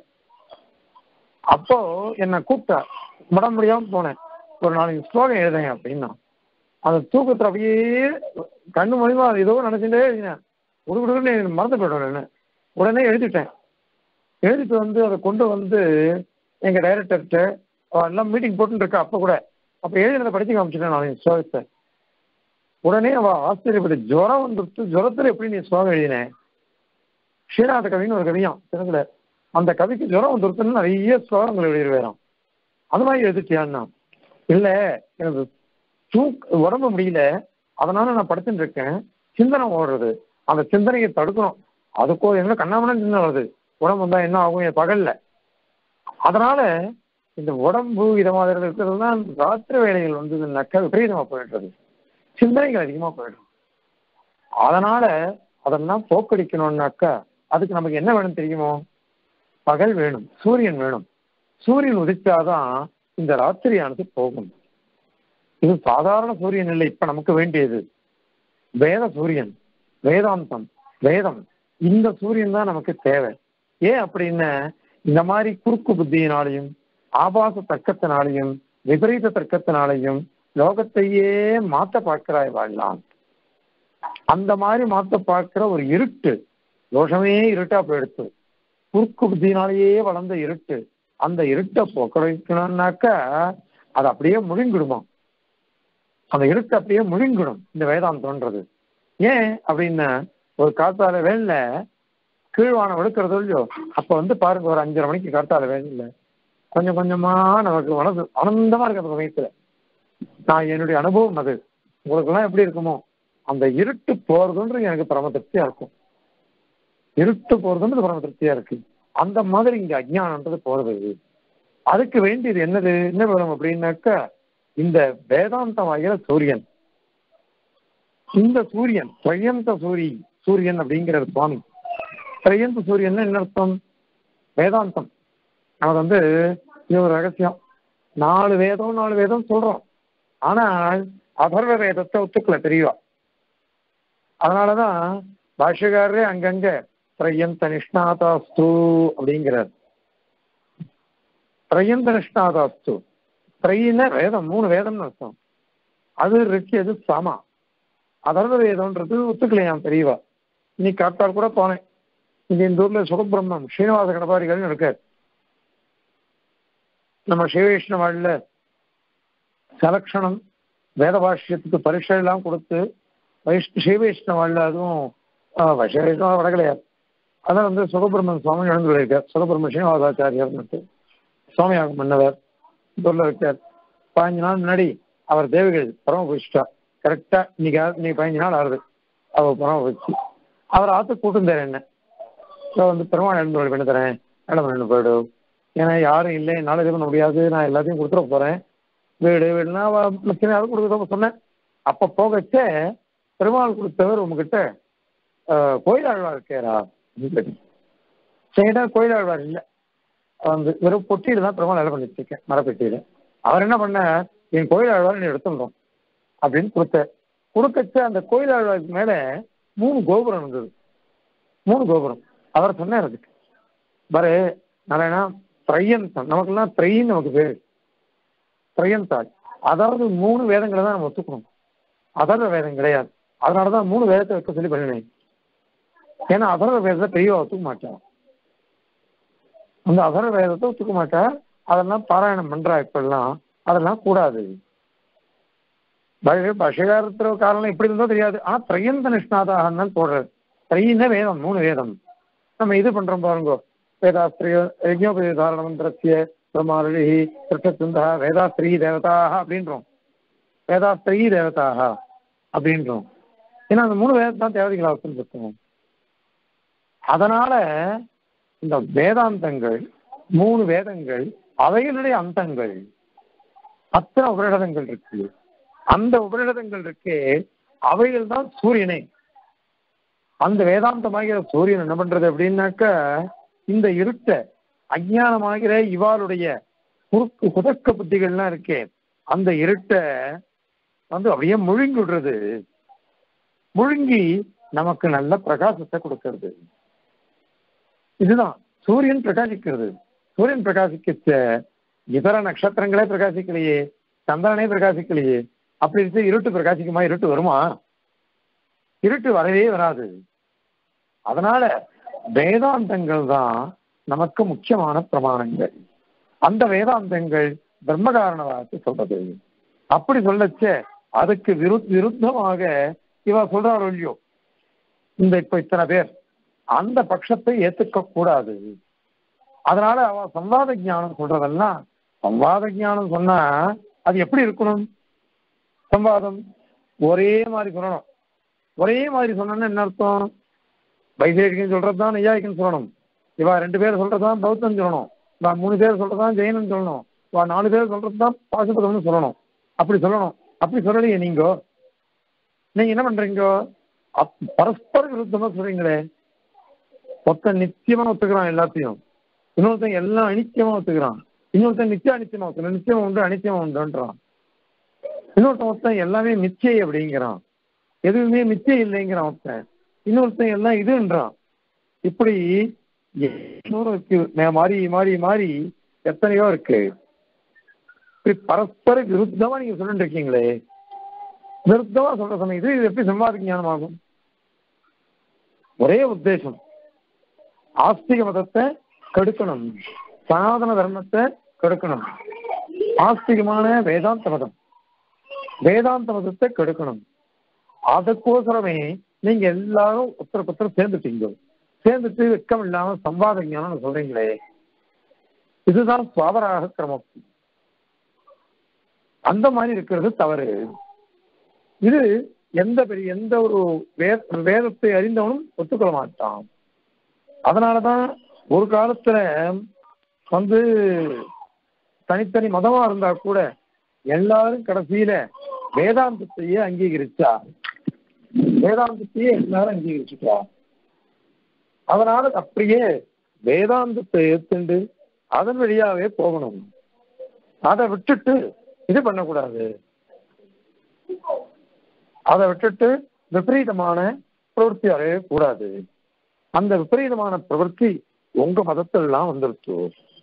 அப்போ என்னை கூப்பிட்டா மட முடியாம போனேன் ஒரு நாளைக்கு ஸ்லோகம் எழுதுங்க அப்படின்னா அந்த தூக்கத்துல அப்படியே கண்ணு மூலியமா அது ஏதோ நினைச்சுட்டே எழுதினேன் உடுகுடுன்னு மறந்து போயிட்டேன் நான் உடனே எழுதிட்டேன் எழுதிட்டு வந்து அதை கொண்டு வந்து எங்க டைரக்டர்கிட்ட எல்லாம் மீட்டிங் போட்டுட்டு இருக்கா அப்ப கூட அப்ப எழுதினதை படிச்சு காமிச்சிட்டேன் நான் ஸ்லோகத்தை உடனே அவ ஆச்சரியப்பட்டு ஜுரம் வந்துட்டு ஜுரத்துல எப்படி நீ ஸ்லோகம் எழுதினேன் ஸ்ரீநாத கவின்னு ஒரு கவியாம் தெலுங்குல அந்த கவிக்கு ஜுரம் வந்துருத்துன்னு நிறைய ஸ்லோகங்கள் எழுதிடுவேறாம் அது மாதிரி எழுதிட்டியான்னா இல்ல எனக்கு தூக் உடம்பு முடியல அதனால நான் படுத்துட்டு இருக்கேன் சிந்தனை ஓடுறது அந்த சிந்தனையை தடுக்கணும் அதுக்கோ என்ன கண்ணாமணம் சிந்தனை வருது உடம்பு வந்தா என்ன ஆகும் என் பகல்ல அதனால இந்த உடம்பு இத மாதிரி இருக்கிறது தான் ராத்திரி வேலைகள் வந்ததுன்னாக்கா விபரீதமா போயிடுறது சிந்தனைகள் அதிகமா போயிடும் அதனால அதெல்லாம் போக்கடிக்கணும்னாக்கா அதுக்கு நமக்கு என்ன வேணும் தெரியுமோ பகல் வேணும் சூரியன் வேணும் சூரியன் உதிச்சாதான் இந்த ராத்திரியானது போகும் இது சாதாரண சூரியன் இல்லை இப்ப நமக்கு வேண்டியது வேத சூரியன் வேதாந்தம் வேதம் இந்த சூரியன் தான் நமக்கு தேவை ஏன் அப்படின்னா இந்த மாதிரி குறுக்கு புத்தியினாலையும் ஆபாச தர்க்கத்தினாலையும் விபரீத தர்க்கத்தினாலையும் லோகத்தையே மாத்த பார்க்கிறாய் வாழலாம் அந்த மாதிரி மாத்த பார்க்கிற ஒரு இருட்டு தோஷமே இருட்டா போயிடுத்து குறுக்கு புத்தியினாலேயே வளர்ந்த இருட்டு அந்த இருட்டை போக்கடிக்கணும்னாக்கா அது அப்படியே முழுங்கிடுமா அந்த இருட்டு அப்படியே முழுங்கிடும் இந்த வேதாந்தம்ன்றது ஏன் அப்படின்னா ஒரு காத்தால வேலையில கீழ்வானம் எடுக்கிறது இல்லையோ அப்ப வந்து பாருங்க ஒரு அஞ்சரை மணிக்கு காத்தால வேலையில கொஞ்சம் கொஞ்சமா நமக்கு மனசு ஆனந்தமா இருக்கு அந்த சமயத்துல நான் என்னுடைய அனுபவம் அது உங்களுக்கு எல்லாம் எப்படி இருக்குமோ அந்த இருட்டு போறதுன்றது எனக்கு பரம திருப்தியா இருக்கும் இருட்டு போறதுன்றது பரம திருப்தியா இருக்கு அந்த மாதிரி இங்க அஜ்ஞானன்றது போறது அதுக்கு வேண்டியது என்னது என்ன வேணும் அப்படின்னாக்கா இந்த வேதாந்தம் ஆகிற சூரியன் இந்த சூரியன் திரையந்த சூரி சூரியன் அப்படிங்கிற சுவாமி திரையந்த சூரியன் என்ன அர்த்தம் வேதாந்தம் நமக்கு வந்து இது ஒரு ரகசியம் நாலு வேதம் நாலு வேதம் சொல்றோம் ஆனால் அதர்வ வேதத்தை ஒத்துக்கல தெரியவா அதனாலதான் பாஷ்யக்காரரே அங்கங்க திரையந்த நிஷ்ணாதாஸ்து அப்படிங்கிறார் திரையந்த நிஷ்ணாதாஸ்து திரையின வேதம் மூணு வேதம்னு அர்த்தம் அது ரிக்கு அது சாமா அதர்வ வேதம்ன்றது ஒத்துக்கலையாம் தெரியவா நீ காட்டால் கூட போனேன் இங்க இந்த ஊர்ல சுகபிரம்மம் ஸ்ரீனிவாச கணபாரிகள் இருக்கார் நம்ம சிவவைஷ்ணவாழ்ல சலக்ஷணம் வேத பாஷ்யத்துக்கு பரீட்சை எல்லாம் கொடுத்து வைஷ்ண ஸ்ரீவைஷ்ணவாள் அதுவும் வைஷ்ணவ வடகலையார் அதான் வந்து சுகபிரமன் சுவாமி எழுந்துள்ளார் சுகபிரம ஸ்ரீனிவாசாச்சாரியர்னு சுவாமியாகம் மன்னவர் ஊர்ல இருக்கார் பதினஞ்சு நாள் முன்னாடி அவர் தேவிகள் பரம போயிச்சிட்டா கரெக்டா இன்னைக்கு இன்னைக்கு பதினஞ்சு நாள் ஆகுது அவர் பரம போயிடுச்சு அவர் ஆத்து கூட்டம் என்ன ஸோ வந்து பெருமாள் எழுந்து பண்ணி தரேன் மேடம் பண்ணி போயிடும் ஏன்னா யாரும் இல்லை என்னால் இது பண்ண முடியாது நான் எல்லாத்தையும் கொடுத்துட போறேன் வீடு வீடுனா லட்சம் யாரும் கொடுக்க சொன்னேன் அப்போ போகச்சே பெருமாள் கொடுத்தவர் உங்ககிட்ட கோயில் ஆழ்வார் இருக்காரா சரிடா கோயில் ஆழ்வார் இல்லை வந்து வெறும் பொட்டியில தான் பெருமாள் வேலை பண்ணி வச்சிருக்கேன் மரப்பெட்டியில அவர் என்ன பண்ண என் கோயில் ஆழ்வார் நீ எடுத்துட்டோம் அப்படின்னு கொடுத்த கொடுக்கச்ச அந்த கோயில் ஆழ்வாருக்கு மேல மூணு கோபுரம் இருந்தது மூணு கோபுரம் அவர் சொன்னார் அதுக்கு பாரு நாராயணா திரையந்தம் நமக்கெல்லாம் திரையின் நமக்கு பேரு திரையந்தாள் அதாவது மூணு வேதங்களை தான் நம்ம ஒத்துக்கணும் அதர்வ வேதம் கிடையாது அதனாலதான் மூணு வேதத்தை வைக்க சொல்லி பண்ணினேன் ஏன்னா அதர்வ வேதத்தை பெரியவா ஒத்துக்க மாட்டான் அந்த அதர்வ வேதத்தை ஒத்துக்க மாட்டா அதெல்லாம் பாராயணம் பண்றா இப்பெல்லாம் அதெல்லாம் கூடாது பஷகாரத்துல காரணம் எப்படி இருந்தோ தெரியாது ஆனா திரையந்த நிஷ்ணாதாகன்னு போடுறது திரையின வேதம் மூணு வேதம் நம்ம இது பண்றோம் பாருங்க வேதாஸ்திரிய யஜ்னோபதி தாரண மந்திரத்திய பிரமாரி திருஷ்டத்துந்தா வேதாஸ்திரி தேவதாக அப்படின்றோம் வேதாஸ்திரி தேவதாக அப்படின்றோம் ஏன்னா அந்த மூணு வேதத்தை தான் தேவதைகளா வச்சுருக்கோம் அதனால இந்த வேதாந்தங்கள் மூணு வேதங்கள் அவைகளுடைய அந்தங்கள் அத்தனை உபரிடதங்கள் இருக்கு அந்த உபரிடதங்கள் இருக்கே அவைகள் தான் சூரியனை அந்த வேதாந்தமாகிற சூரியன் என்ன பண்றது அப்படின்னாக்க இந்த இருட்ட அஜானமாகிற இவாளுடைய குறுக்கு குதக்க புத்திகள்லாம் இருக்கே அந்த இருட்ட வந்து அப்படியே முழுங்கி விடுறது முழுங்கி நமக்கு நல்ல பிரகாசத்தை கொடுக்கறது இதுதான் சூரியன் பிரகாசிக்கிறது சூரியன் பிரகாசிக்க இதர நட்சத்திரங்களே பிரகாசிக்கலையே சந்திரனே பிரகாசிக்கலையே அப்படி இருந்து இருட்டு பிரகாசிக்குமா இருட்டு வருமா இருட்டு வரவே வராது அதனால வேதாந்தங்கள் தான் நமக்கு முக்கியமான பிரமாணங்கள் அந்த வேதாந்தங்கள் பிரம்மகாரணவாதத்தை சொல்றது அப்படி சொல்லச்ச அதுக்கு விரு விருத்தமாக இவ சொல்றாரோ இல்லையோ இந்த இப்ப இத்தனை பேர் அந்த பட்சத்தை ஏத்துக்க கூடாது அதனால அவ சம்வாத ஞானம் சொல்றதெல்லாம் சம்வாத ஞானம் சொன்னா அது எப்படி இருக்கணும் சம்வாதம் ஒரே மாதிரி சொல்லணும் ஒரே மாதிரி சொன்னா என்ன அர்த்தம் வைசேஷிகன் சொல்றதுதான் நெய்யாயிக்கன் சொல்லணும் இவா ரெண்டு பேர் சொல்றதுதான் பௌத்தம் சொல்லணும் இவா மூணு பேர் சொல்றதுதான் ஜெயினன் சொல்லணும் இவா நாலு பேர் சொல்றதுதான் பாசுபதம்னு சொல்லணும் அப்படி சொல்லணும் அப்படி சொல்லலையே நீங்க நீங்க என்ன பண்றீங்க பரஸ்பர விருத்தமா சொல்றீங்களே ஒருத்தன் நிச்சயமா ஒத்துக்கிறான் எல்லாத்தையும் இன்னொருத்தன் எல்லாம் அனித்தியமா ஒத்துக்கிறான் இன்னொருத்தன் நித்திய அனித்தியமா ஒத்துக்கிறான் நிச்சயமா உண்டு அனித்தியமா உண்டுன்றான் இன்னொருத்தன் ஒருத்தன் எல்லாமே மிச்சை அப்படிங்கிறான் எதுவுமே மிச்சை இல்லைங்கிறான் ஒருத்தன் இன்னொருத்தன் எல்லாம் இதுன்றான் இப்படி இருக்கு மாறி மாறி மாறி எத்தனையோ இருக்கு இப்படி பரஸ்பர விருத்தமா நீங்க சொல்லிட்டு இருக்கீங்களே விருத்தமா சொல்ற சமயம் இது இது எப்படி சம்வாத ஞானம் ஆகும் ஒரே உத்தேசம் ஆஸ்திக மதத்தை கெடுக்கணும் சனாதன தர்மத்தை கெடுக்கணும் ஆஸ்திகமான வேதாந்த மதம் வேதாந்த மதத்தை கெடுக்கணும் அதுக்கோசரமே நீங்க எல்லாரும் ஒருத்தருக்கு ஒருத்தர் சேர்ந்துட்டீங்க சேர்ந்துட்டு வெக்கம் இல்லாம சம்வாத ஞானம் சொல்றீங்களே இதுதான் சுவாபராக கிரமம் அந்த மாதிரி இருக்கிறது தவறு இது எந்த பெரிய எந்த ஒரு வே வேதத்தை அறிந்தவனும் ஒத்துக்கொள்ள மாட்டான் அதனாலதான் ஒரு காலத்துல வந்து தனித்தனி மதமா இருந்தா கூட எல்லாரும் கடைசியில வேதாந்தத்தையே அங்கீகரிச்சா வேதாந்தத்தையே எல்லாரும் அங்கீகரிச்சுட்டா அதனால அப்படியே வேதாந்தத்தை ஏத்துண்டு அதன் வழியாவே போகணும் அதை விட்டுட்டு இது பண்ணக்கூடாது அதை விட்டுட்டு விபரீதமான பிரவൃத்தி அடையவே கூடாது அந்த விபரீதமான பிரவൃத்தி உங்க மதத்திலாம் வந்துருச்சு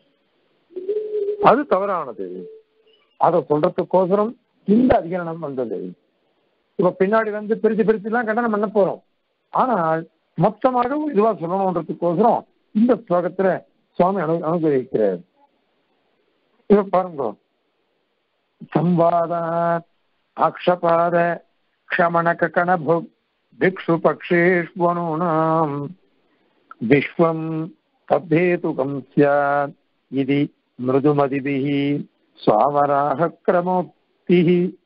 அது தவறானது அதை சொல்றதுக்கோசரம் இந்த அதிகரணம் வந்தது இப்ப பின்னாடி வந்து பிரிச்சு பிரிச்சு எல்லாம் கண்டனம் பண்ண போறோம் ஆனால் மொத்தமாக இதுவா சொல்லணுன்றதுக்கோசரம் இந்த ஸ்லோகத்துல சுவாமி அனு அனுகிரகிக்கிறார் இப்ப பாருங்க சம்வாத ஆக்ஷபாத क्षमणककणभु भिक्षुपक्षेष्वणूनाम् विश्वम् तद्धेतुकम् स्यात् इति मृदुमदिभिः स्वावराः क्रमोक्तिः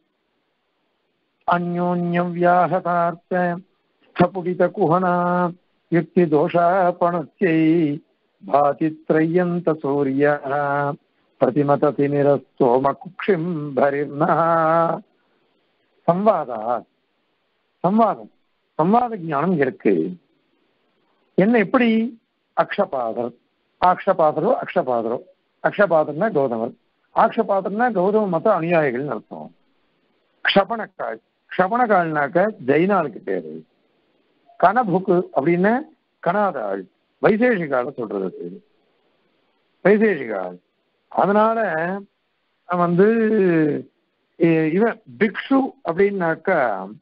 अन्योन्यव्याहतार्थ स्थपुटितकुहना युक्तिदोषापणत्यै भाति त्रय्यन्तसूर्यः प्रतिमतति निरस्तोमकुक्षिम् भरिर्नः சம்வாதா சம்வாதம் சம்வாத ஞானம் இருக்கு என்ன எப்படி அக்ஷபாதர் ஆக்ஷபாதரோ அக்ஷபாதரோ அக்ஷபாதர்னா கௌதமர் ஆக்ஷபாதர்னா கௌதம மத அனுயாயிகள் அர்த்தம் க்ஷபணக்கால் க்ஷபணக்கால்னாக்க ஜெயினாளுக்கு பேரு கனபுக்கு அப்படின்னு கனாதாள் வைசேஷிகால சொல்றது பேரு வைசேஷிகாள் அதனால வந்து இ- இவன் பிக்ஷு அப்படின்னாக்கா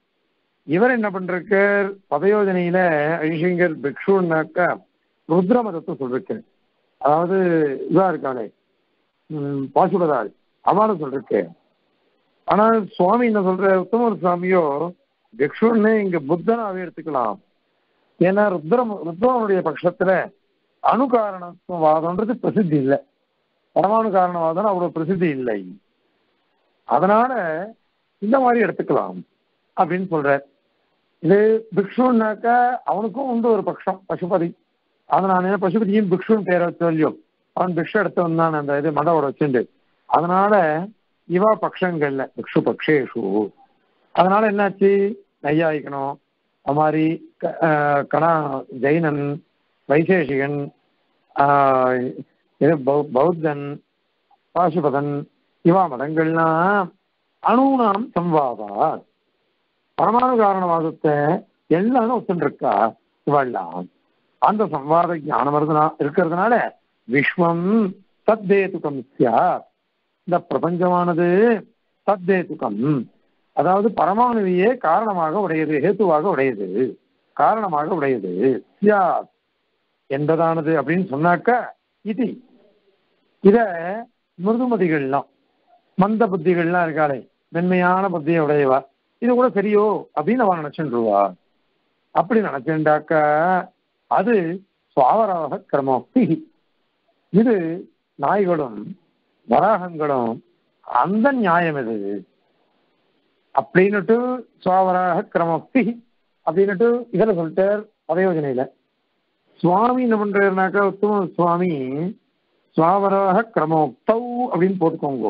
இவர் என்ன பண்றார் பதயோஜனையில ஐஷங்கர் பிக்ஷுன்னாக்கா ருத்ர மதத்தை சொல்றேன் அதாவது இதா இருக்காளே ம், பாசுபதாள் அவளை சொல்றேன் ஆனா சுவாமி என்ன சொல்ற உத்தமர் சுவாமியோ பிக்ஷுன்னு இங்க புத்தனாவே எடுத்துக்கலாம் ஏன்னா ருத்ரம் ருத்ரனுடைய பட்சத்துல அணு காரணத்துவவாதம்ன்றது பிரசித்தி இல்லை பரமாணு காரணவாதம் அவ்வளவு பிரசித்தி இல்லை அதனால இந்த மாதிரி எடுத்துக்கலாம் அப்படின்னு சொல்ற இது பிக்ஷுன்னாக்கா அவனுக்கும் உண்டு ஒரு பட்சம் பசுபதி அதனால பசுபதியும் பிக்ஷுன்னு பேரை வச்சு இல்லையோ அவன் பிக்ஷு எடுத்தவன் தான் அந்த இது மதவோட வச்சுண்டு அதனால இவா பக்ஷங்கள்ல பிக்ஷு பக்ஷேஷு அதனால என்னாச்சு நையாயிக்கணும் அது மாதிரி க- ஆஹ் கணா ஜெயினன் வைசேஷிகன் ஆஹ் இது பௌ- பௌத்தன் பாசுபதன் இவா மதங்கள்லாம் அணுனாம் சம்வாதா பரமாணு காரணவாதத்தை எல்லாரும் ஒத்துருக்கா இவெல்லாம் அந்த சம்வாத ஞானம் வருதுனா- இருக்கிறதுனால விஸ்வம் தத்தேதுகம் சியாத் இந்த பிரபஞ்சமானது தத்தேதுகம் அதாவது பரமாணுவையே காரணமாக உடையது ஹேத்துவாக உடையது காரணமாக உடையது சியாத் என்பதானது அப்படின்னு சொன்னாக்கா இது இத மிருதுமதிகள்லாம் மந்த புத்திகள்லாம் இருக்காளே மென்மையான புத்தியை உடையவா இது கூட சரியோ அப்படின்னு அவன் நினைச்சுருவா அப்படி நினைச்சுண்டாக்கா அது சுவாவராக கிரமோக்தி இது நாய்களும் வராகங்களும் அந்த நியாயம் இது அப்படின்னுட்டு சுவாவராக கிரமோக்தி அப்படின்னுட்டு இதுல சொல்லிட்டார் பதயோஜனையில சுவாமி என்ன பண்றாருனாக்கா உத்தம சுவாமி சுவாவராக கிரமோக்தௌ அப்படின்னு போட்டுக்கோங்க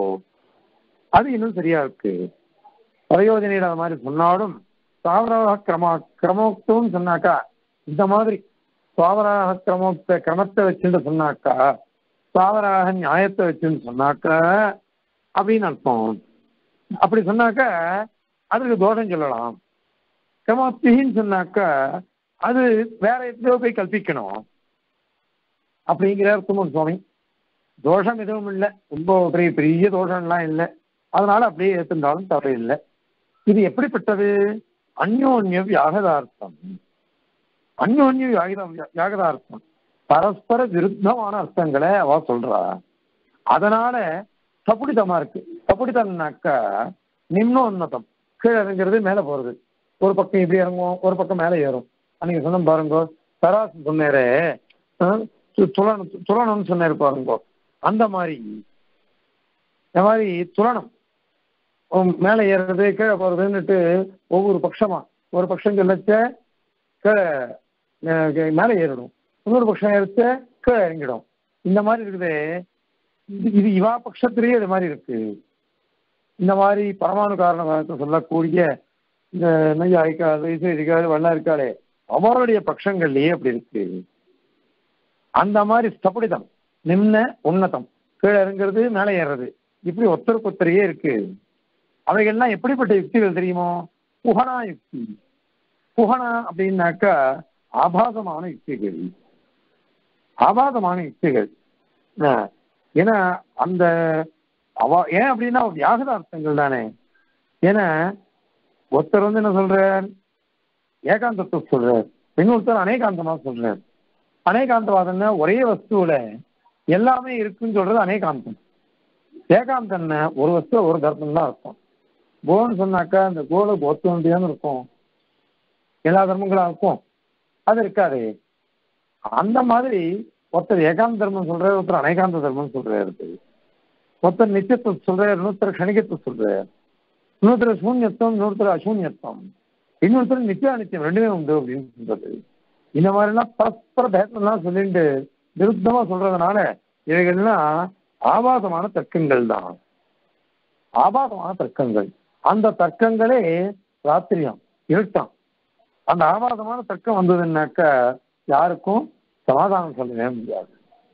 அது இன்னும் சரியா இருக்கு பதயோஜனையில அது மாதிரி சொன்னாலும் சுவாவராக கிரம கிரமோக்தம்னு சொன்னாக்கா இந்த மாதிரி சுவாவராக கிரமோக்த கிரமத்தை வச்சுட்டு சொன்னாக்கா சுவாவராக நியாயத்தை வச்சுன்னு சொன்னாக்கா அப்படின்னு அர்த்தம் அப்படி சொன்னாக்கா அதுக்கு தோஷம் சொல்லலாம் கிரமோக்தின்னு சொன்னாக்கா அது வேற எதுலையோ போய் கல்பிக்கணும் அப்படிங்கிறார் தும்மன் சுவாமி தோஷம் எதுவும் இல்லை ரொம்ப பெரிய பெரிய தோஷம்லாம் இல்லை அதனால அப்படியே ஏற்றுந்தாலும் தவறு இல்லை இது எப்படிப்பட்டது அந்யோன்ய வியாகதார்த்தம் அந்யோன்ய வியாகிதம் வியாகதார்த்தம் பரஸ்பர விருத்தமான அர்த்தங்களை அவ சொல்றா அதனால தப்புடித்தமா இருக்கு தப்புடித்தம்னாக்கா நிம்னோன்னதம் கீழே இறங்குறது மேல போறது ஒரு பக்கம் இப்படி இறங்கும் ஒரு பக்கம் மேல ஏறும் அன்னைக்கு சொன்ன பாருங்க தராசு சொன்னேரே அஹ், து- துலனம் துலனம்னு சொன்னாரு பாருங்க அந்த மாதிரி இந்த மாதிரி துலனம் உம், மேலே ஏறுறது கீழே போறதுன்னுட்டு ஒவ்வொரு பட்சமா ஒரு பட்சம் சொல்லச்ச கீழே அஹ், கீ- மேலே ஏறிடும் இன்னொரு பட்சம் ஏறிச்ச கீழே இறங்கிடும் இந்த மாதிரி இருக்குது இது இது இவா பட்சத்திலேயே இது மாதிரி இருக்கு இந்த மாதிரி பரமாணு காரணத்தை சொல்லக்கூடிய இந்த நையாய்க்கால் வைசேரிக்கால் வல்லா இருக்காளே அவருடைய பட்சங்கள்லயே அப்படி இருக்கு அந்த மாதிரி ஸ்தபடிதம் நிம்ன உன்னதம் கீழே இறங்குறது மேலே ஏறுறது இப்படி ஒத்தருக்கு ஒத்தரையே இருக்கு அவைகள்லாம் எப்படிப்பட்ட யுக்திகள் தெரியுமோ புகனா யுக்தி புகனா அப்படின்னாக்கா ஆபாசமான யுக்திகள் ஆபாசமான யுக்திகள் ஆஹ், ஏன்னா அந்த அவ ஏன் அப்படின்னா வியாகதார்த்தங்கள் தானே ஏன்னா ஒருத்தர் வந்து என்ன சொல்றார் ஏகாந்தத்தை சொல்றார் இன்னொருத்தர் அநேகாந்தமா சொல்றார் அநேகாந்தவாதம்னா ஒரே வஸ்துவில எல்லாமே இருக்குன்னு சொல்றது அநேகாந்தம் ஏகாந்தம்னா ஒரு வஸ்து ஒரு தர்மம் தான் அர்த்தம் கோன்னு சொன்னாக்கா அந்த கோல கோத்தம் இருக்கும் எல்லா தர்மங்களும் இருக்கும் அது இருக்காது அந்த மாதிரி ஒருத்தர் ஏகாந்த தர்மம் சொல்றாரு ஒருத்தர் அநேகாந்த தர்மம் சொல்றாரு இருக்குது ஒருத்தர் நித்தியத்துவம் சொல்றாரு இன்னொருத்தர் கணிகத்துவம் சொல்றாரு இன்னொருத்தர் சூன்யத்துவம் இன்னொருத்தர் அசூன்யத்துவம் இன்னொருத்தர் நித்திய அனித்தியம் ரெண்டுமே உண்டு அப்படின்னு சொல்றது இந்த மாதிரிலாம் பரஸ்பர பேசலாம் சொல்லிட்டு விருத்தமா சொல்றதுனால இவைகள்லாம் ஆபாசமான தர்க்கங்கள் தான் ஆபாசமான தர்க்கங்கள் அந்த தர்க்கங்களே ராத்திரியம் இருட்டாம் அந்த ஆபாசமான தர்க்கம் வந்ததுன்னாக்கா யாருக்கும் சமாதானம் சொல்லவே முடியாது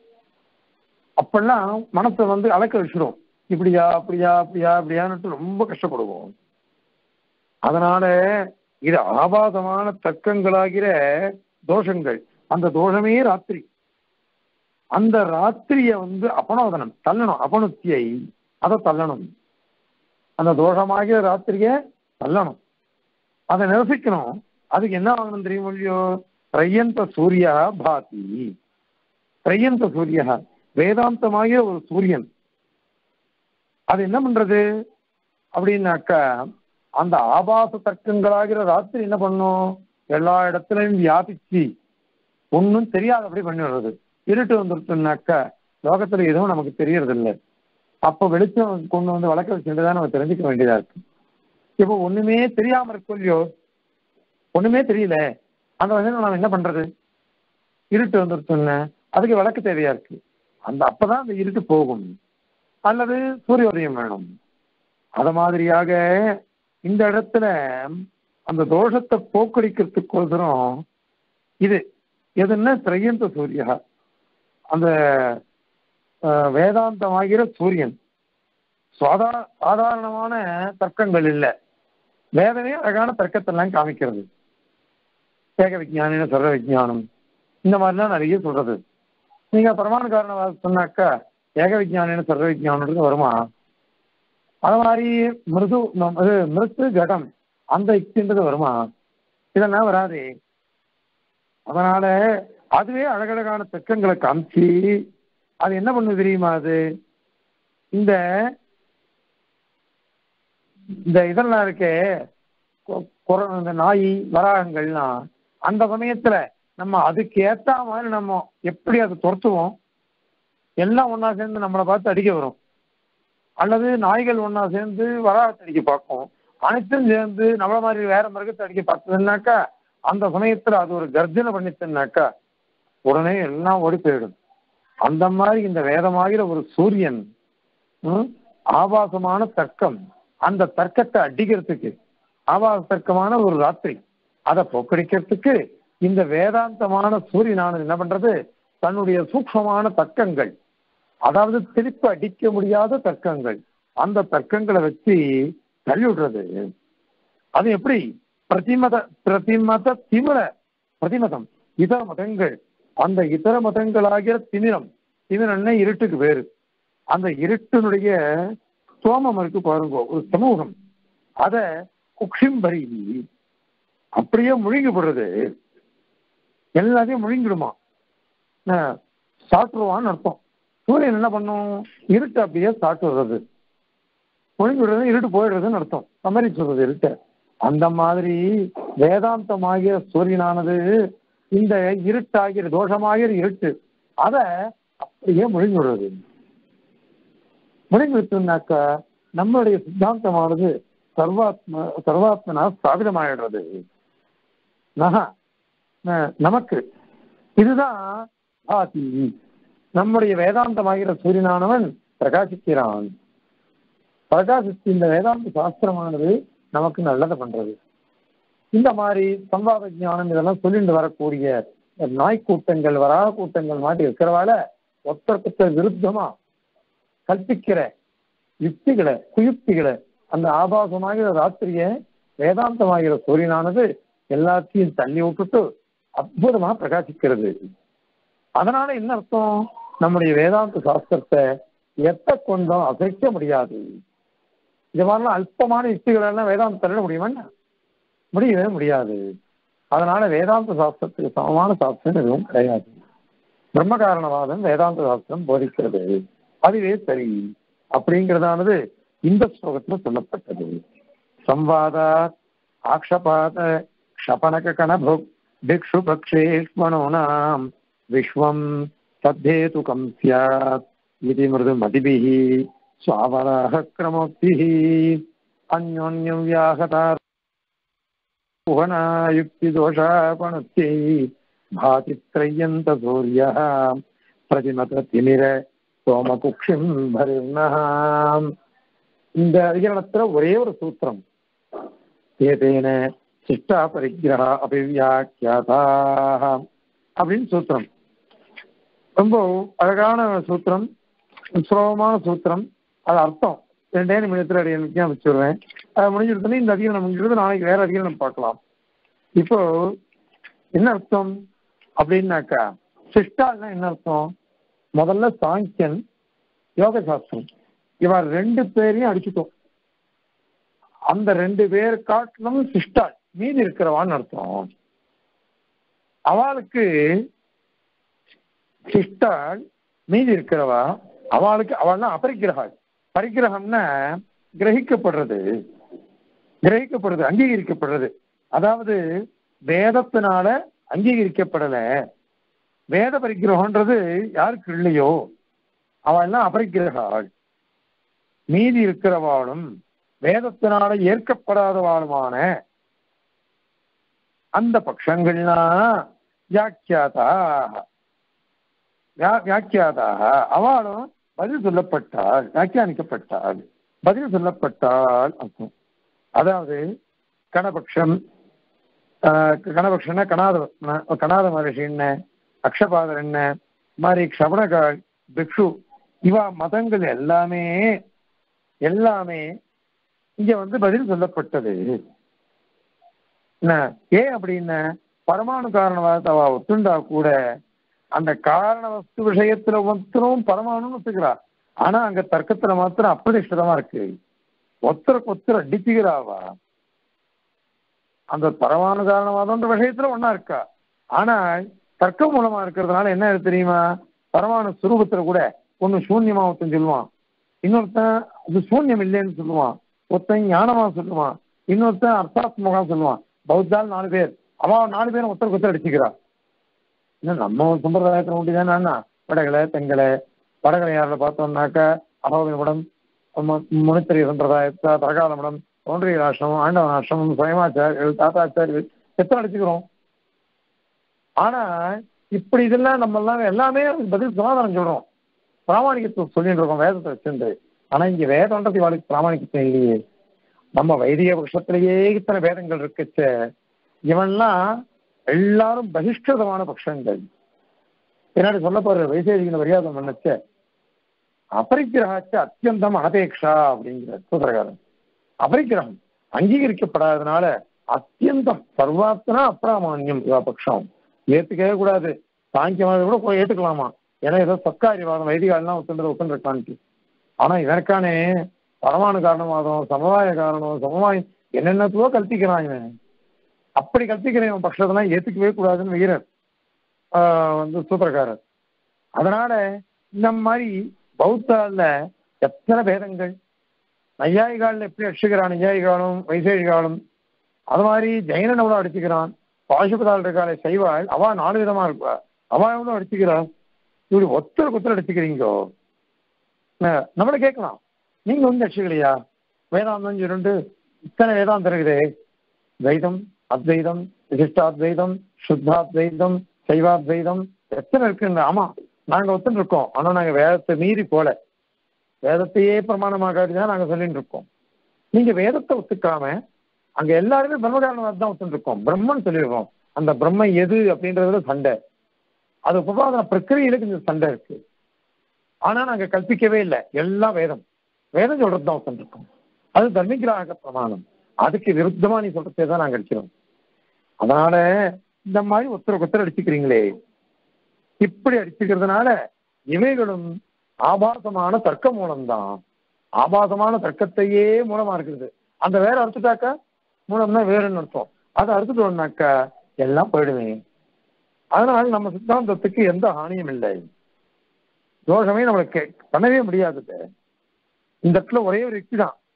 அப்பெல்லாம் மனசை வந்து அலக்க வச்சிடும் இப்படியா அப்படியா அப்படியா அப்படியான்னுட்டு ரொம்ப கஷ்டப்படுவோம் அதனால இது ஆபாசமான தர்க்கங்களாகிற தோஷங்கள் அந்த தோஷமே ராத்திரி அந்த ராத்திரிய வந்து அபனோதனம் தள்ளணும் அபனுத்தியை அதை தள்ளணும் அந்த தோஷமாகிய ராத்திரிய தள்ளணும் அதை நிரசிக்கணும் அதுக்கு என்ன ஆகணும் தெரியுமோ இல்லையோ திரையந்த சூரியா பாதி திரையந்த சூரியா வேதாந்தமாகிய ஒரு சூரியன் அது என்ன பண்றது அப்படின்னாக்கா அந்த ஆபாச தர்க்கங்களாகிற ராத்திரி என்ன பண்ணும் எல்லா இடத்துலையும் வியாபிச்சு ஒன்றும் தெரியாதபடி பண்ணிடுறது இருட்டு வந்துருச்சுனாக்கா லோகத்துல எதுவும் நமக்கு தெரியறது இல்லை அப்போ வெளிச்சம் கொண்டு வந்து வளர்க்க வச்சுட்டு நம்ம தெரிஞ்சுக்க வேண்டியதா இருக்கு இப்போ ஒண்ணுமே தெரியாம இருக்கும் இல்லையோ ஒண்ணுமே தெரியல அந்த வகையில் நம்ம என்ன பண்றது இருட்டு வந்துருச்சுன்னு அதுக்கு விளக்கு தேவையா இருக்கு அந்த அப்பதான் அந்த இருட்டு போகும் அல்லது சூரிய உதயம் வேணும் அத மாதிரியாக இந்த இடத்துல அந்த தோஷத்தை போக்கடிக்கிறதுக்கோசரம் இது எதுன்னா திரையந்த சூரியா அந்த வேதாந்தமாகிற சூரியன் சாதா சாதாரணமான தர்க்கங்கள் இல்லை வேதமே அழகான தர்க்கத்தெல்லாம் காமிக்கிறது ஏக விஜயானின சர்வ விஜயானம் இந்த மாதிரிலாம் நிறைய சொல்றது நீங்க பிரமாண காரணம் சொன்னாக்கா ஏக விஜயானின சர்வ விஜயானது வருமா அது மாதிரி மிருது இது மிருத்து கடம் அந்த யுக்தின்றது வருமா இதெல்லாம் வராது அதனால அதுவே அழகழகான தர்க்கங்களை காமிச்சு அது என்ன பண்ணுது தெரியுமா அது இந்த இந்த இதெல்லாம் இருக்கே இந்த நாய் வராகங்கள்லாம் அந்த சமயத்துல நம்ம அதுக்கு ஏத்த மாதிரி நம்ம எப்படி அதை துரத்துவோம் எல்லாம் ஒன்னா சேர்ந்து நம்மளை பார்த்து அடிக்க வரும் அல்லது நாய்கள் ஒன்னா சேர்ந்து வராகத்தை அடிக்க பார்க்கும் அனைத்தும் சேர்ந்து நம்மள மாதிரி வேற மிருகத்தை அடிக்க பார்த்ததுன்னாக்கா அந்த சமயத்துல அது ஒரு கர்ஜனை பண்ணிச்சுன்னாக்கா உடனே எல்லாம் ஓடி போயிடும் அந்த மாதிரி இந்த வேதமாகிற ஒரு சூரியன் ஆபாசமான தர்க்கம் அந்த தர்க்கத்தை அடிக்கிறதுக்கு ஆபாச தர்க்கமான ஒரு ராத்திரி அதை போக்கடிக்கிறதுக்கு இந்த வேதாந்தமான சூரியனானது என்ன பண்றது தன்னுடைய சூக்ஷமான தர்க்கங்கள் அதாவது திருப்பி அடிக்க முடியாத தர்க்கங்கள் அந்த தர்க்கங்களை வச்சு தள்ளி விடுறது அது எப்படி பிரதிமத பிரதிமத திமிர பிரதிமதம் இதர மதங்கள் அந்த இதர மதங்களாகிற திமிரம் திமிரன்னா இருட்டுக்கு வேறு அந்த இருட்டினுடைய சோமம் இருக்கு பாருங்க ஒரு சமூகம் அத குக்ஷிம்பரி அப்படியே முழுங்கிப்படுறது எல்லாத்தையும் முழுங்கிடுமா சாப்பிடுவான்னு அர்த்தம் சூரியன் என்ன பண்ணும் இருட்டு அப்படியே சாப்பிடுறது முழுங்கி விடுறது இருட்டு போயிடுறதுன்னு அர்த்தம் சமரி சொல்றது இருட்ட அந்த மாதிரி வேதாந்தமாகிய சூரியனானது இந்த இருட்டாகிற தோஷமாகிற இருட்டு அதை அப்படியே முழுங்கி விடுறது முழுங்கி விட்டுனாக்கா நம்மளுடைய சித்தாந்தமானது சர்வாத்ம சர்வாத்மனா ஸ்தாபிதமாயிடுறது நகா நமக்கு இதுதான் பாதி நம்முடைய வேதாந்தமாகிற சூரியனானவன் பிரகாசிக்கிறான் பிரகாசித்து இந்த வேதாந்த சாஸ்திரமானது நமக்கு நல்லதை பண்றது இந்த மாதிரி சம்பாத ஞானம் இதெல்லாம் சொல்லிட்டு வரக்கூடிய நாய் கூட்டங்கள் வராக கூட்டங்கள் மாதிரி இருக்கிறவால ஒத்தர் விருத்தமா கற்பிக்கிற யுக்திகளை குயுக்திகளை அந்த ஆபாசமாகிற ராத்திரிய வேதாந்தமாகிற சூரியனானது எல்லாத்தையும் தள்ளி விட்டுட்டு அற்புதமா பிரகாசிக்கிறது அதனால என்ன அர்த்தம் நம்முடைய வேதாந்த சாஸ்திரத்தை எத்த கொண்டும் அசைக்க முடியாது இது மாதிரிலாம் அல்பமான யுக்திகள் எல்லாம் வேதாந்தம் தள்ள முடியுமா முடியவே முடியாது அதனால வேதாந்த சாஸ்திரத்துக்கு சமமான சாஸ்திரம் எதுவும் கிடையாது பிரம்ம காரணவாதம் வேதாந்த சாஸ்திரம் போதிக்கிறது அதுவே சரி அப்படிங்கிறதானது இந்த ஸ்லோகத்துல சொல்லப்பட்டது संवादात् आक्षपात क्षपणककणभु भिक्षुपक्षेष्मणूनाम् विश्वम् तद्धेतुकम् स्यात् इति मृदुमतिभिः स्वावराह क्रमोक्तिः अन्योन्यं व्याहता युक्तिदोषापणत्यै भाति त्रय्यन्तसूर्यः प्रतिमதத்திமிர சோமகுக்ஷிம் பரிர்ணஹாம் இந்த அதிகரணத்துல ஒரே ஒரு சூத்திரம் ஏதேன சிஷ்டா பரிகிரக அபிவியாக்கியாதா அப்படின்னு சூத்திரம் ரொம்ப அழகான சூத்திரம் சுலபமான சூத்திரம் அது அர்த்தம் ரெண்டே நிமிடத்தில் அடி வச்சுருவேன் அது முடிஞ்சிருந்தோன்னே இந்த அதிகம் முடிஞ்சிருது நாளைக்கு வேற அதிகம் நம்ம பார்க்கலாம் இப்போ என்ன அர்த்தம் அப்படின்னாக்கா சிஷ்டால்னா என்ன அர்த்தம் முதல்ல சாங்கியன் யோக சாஸ்திரம் இவர் ரெண்டு பேரையும் அடிச்சுட்டோம் அந்த ரெண்டு பேர் காட்டிலும் சிஷ்டால் மீதி இருக்கிறவான்னு அர்த்தம் அவளுக்கு சிஷ்டால் மீதி இருக்கிறவா அவளுக்கு அவள்னா அபரிக்கிரகாள் பரிகிரகம்னா கிரகிக்கப்படுறது கிரகிக்கப்படுறது அங்கீகரிக்கப்படுறது அதாவது வேதத்தினால அங்கீகரிக்கப்படல வேத பரிகிரகம்ன்றது யாருக்கு இல்லையோ அவள் எல்லாம் அபரிக்கிரகாள் மீதி இருக்கிறவாளும் வேதத்தினால ஏற்கப்படாதவாளுமான அந்த பட்சங்கள்னா வியாக்கியாதாக வியாக்கியாதாக அவளும் பதில் சொல்லப்பட்டாள் வியாக்கியானிக்கப்பட்டாள் பதில் சொல்லப்பட்டாள் அர்த்தம் அதாவது கணபக்ஷம் கணபக்ஷன்னா கணாத கணாத மகர்ஷி என்ன அக்ஷபாதர் என்ன மாதிரி க்ஷபணகாள் பிக்ஷு இவா மதங்கள் எல்லாமே எல்லாமே இங்க வந்து பதில் சொல்லப்பட்டது என்ன ஏன் அப்படின்னா பரமாணு காரணவாதத்தை அவ ஒத்துண்டா கூட அந்த காரண வஸ்து விஷயத்துல ஒருத்தரும் பரமாணுன்னு ஒத்துக்கிறா ஆனா அங்க தர்க்கத்துல மாத்திரம் அப்பிரதிஷ்டிதமா இருக்கு ஒத்தருக்கு ஒத்தர் அடிச்சுக்கிறாவா அந்த பரமாணு காரணவாதம்ன்ற விஷயத்துல ஒன்னா இருக்கா ஆனா தர்க்கம் மூலமா இருக்கிறதுனால என்ன தெரியுமா பரமாணு சுரூபத்துல கூட ஒன்னு சூன்யமா ஒருத்தன் சொல்லுவான் இன்னொருத்தன் அது சூன்யம் இல்லைன்னு சொல்லுவான் ஒருத்தன் ஞானமா சொல்லுவான் இன்னொருத்தன் அர்த்தாத்மகா சொல்லுவான் பௌத்தால் நாலு பேர் அவன் நாலு பேரும் ஒருத்தருக்கு ஒருத்தர் அடிச்சுக்கிறா இன்னும் நம்ம சம்பிரதாயத்தில் உண்டுதானா வடகலை தெங்கலை வடகலையாரில் பார்த்தோம்னாக்கா அகோபிமடம் முனித்திரை சம்பிரதாயத்தை தரகாலமடம் தோன்றிய ஆசிரமம் ஆண்டவன் ஆசிரமம் சுயமாச்சாரியர்கள் தாத்தாச்சாரியர்கள் எத்தனை அடிச்சுக்கிறோம் ஆனா இப்படி இதெல்லாம் நம்ம எல்லாம் எல்லாமே பதில் சமாதானம் சொல்றோம் பிராமணிகத்தை சொல்லிட்டு இருக்கோம் வேதத்தை வச்சிருந்து ஆனா இங்க வேதம்ன்றது இவாளுக்கு பிராமணிக்கத்தை இல்லையே நம்ம வைதிக பட்சத்திலேயே இத்தனை வேதங்கள் இருக்குச்ச இவன்லாம் எல்லாரும் பகிஷ்கிருதமான பட்சங்கள் பின்னாடி சொல்ல போற வைசேகின மரியாதை பண்ணச்ச அபரிக்கிரகாச்ச அத்தியந்தம் அனபேக்ஷா அப்படிங்கிற சூத்திரகாரன் அபரிக்கிரகம் அங்கீகரிக்கப்படாததுனால அத்தியந்தம் சர்வாத்தனா அப்பிராமான்யம் இவா பட்சம் ஏத்துக்கவே கூடாது சாங்கியவாதம் கூட போய் ஏத்துக்கலாமா ஏன்னா ஏதோ சத்காரியவாதம் வைதிகாலாம் ஒத்துண்டது ஒத்துண்டிருக்கான்ட்டு ஆனா இதற்கானே பரமாணு காரணவாதம் சமுதாய காரணம் சமுதாயம் என்னென்னத்துவோ கல்பிக்கிறான் இவன் அப்படி கல்பிக்கிற இவன் பட்சத்தெல்லாம் ஏத்துக்கவே கூடாதுன்னு வீரர் வந்து சூத்திரக்காரர் அதனால இந்த மாதிரி பௌத்தால எத்தனை பேதங்கள் நையாயிகாலில் எப்படி அடிச்சுக்கிறான் நையாயிகாலும் வைசேஷிகாலும் அது மாதிரி ஜெயனன் எவ்வளோ அடிச்சுக்கிறான் பாசுபதால் இருக்காளே செய்வாள் அவ நாலு விதமா இருப்பா அவ எவ்வளோ அடிச்சுக்கிறான் இப்படி ஒத்தருக்கு ஒத்தர் அடிச்சுக்கிறீங்கோ நம்மள கேட்கலாம் நீங்க வந்து அடிச்சுக்கலையா வேதாந்தம் சொல்லிட்டு இத்தனை வேதாந்தம் இருக்குதே துவைதம் அத்வைதம் விசிஷ்டாத்வைதம் சுத்தாத்வைதம் சைவாத்வைதம் எத்தனை இருக்குன்னு ஆமா நாங்க ஒத்துன்னு இருக்கோம் ஆனா நாங்க வேதத்தை மீறி போல வேதத்தையே பிரமாணமாக தான் நாங்க சொல்லிட்டு இருக்கோம் நீங்க வேதத்தை ஒத்துக்காம அங்க எல்லாருமே பிரம்மகாரணவாத தான் ஒத்துட்டு இருக்கோம் பிரம்மன் சொல்லிடுறோம் அந்த பிரம்ம எது அப்படின்றதுல சண்டை அது உபாதன பிரக்கிரியில கொஞ்சம் சண்டை இருக்கு ஆனா நாங்க கல்பிக்கவே இல்லை எல்லாம் வேதம் வேதம் சொல்றது தான் ஒத்துட்டு இருக்கோம் அது தர்மிகிராக பிரமாணம் அதுக்கு விருத்தமா நீ சொல்றதே தான் நாங்க அடிக்கிறோம் அதனால இந்த மாதிரி ஒருத்தருக்கு ஒருத்தர் அடிச்சுக்கிறீங்களே இப்படி அடிச்சுக்கிறதுனால இவைகளும் ஆபாசமான தர்க்க மூலம்தான் ஆபாசமான தர்க்கத்தையே மூலமா இருக்குது அந்த வேற அறுத்துட்டாக்கா மூலம்னா வேறுன்னு அர்த்தம் அதை அறுத்துட்டோம்னாக்கா எல்லாம் போயிடுவேன் அதனால நம்ம சித்தாந்தத்துக்கு எந்த ஹானியும் இல்லை தோஷமே நம்மளுக்கு பண்ணவே முடியாது இந்த இடத்துல ஒரே ஒரு யுக்தி தான்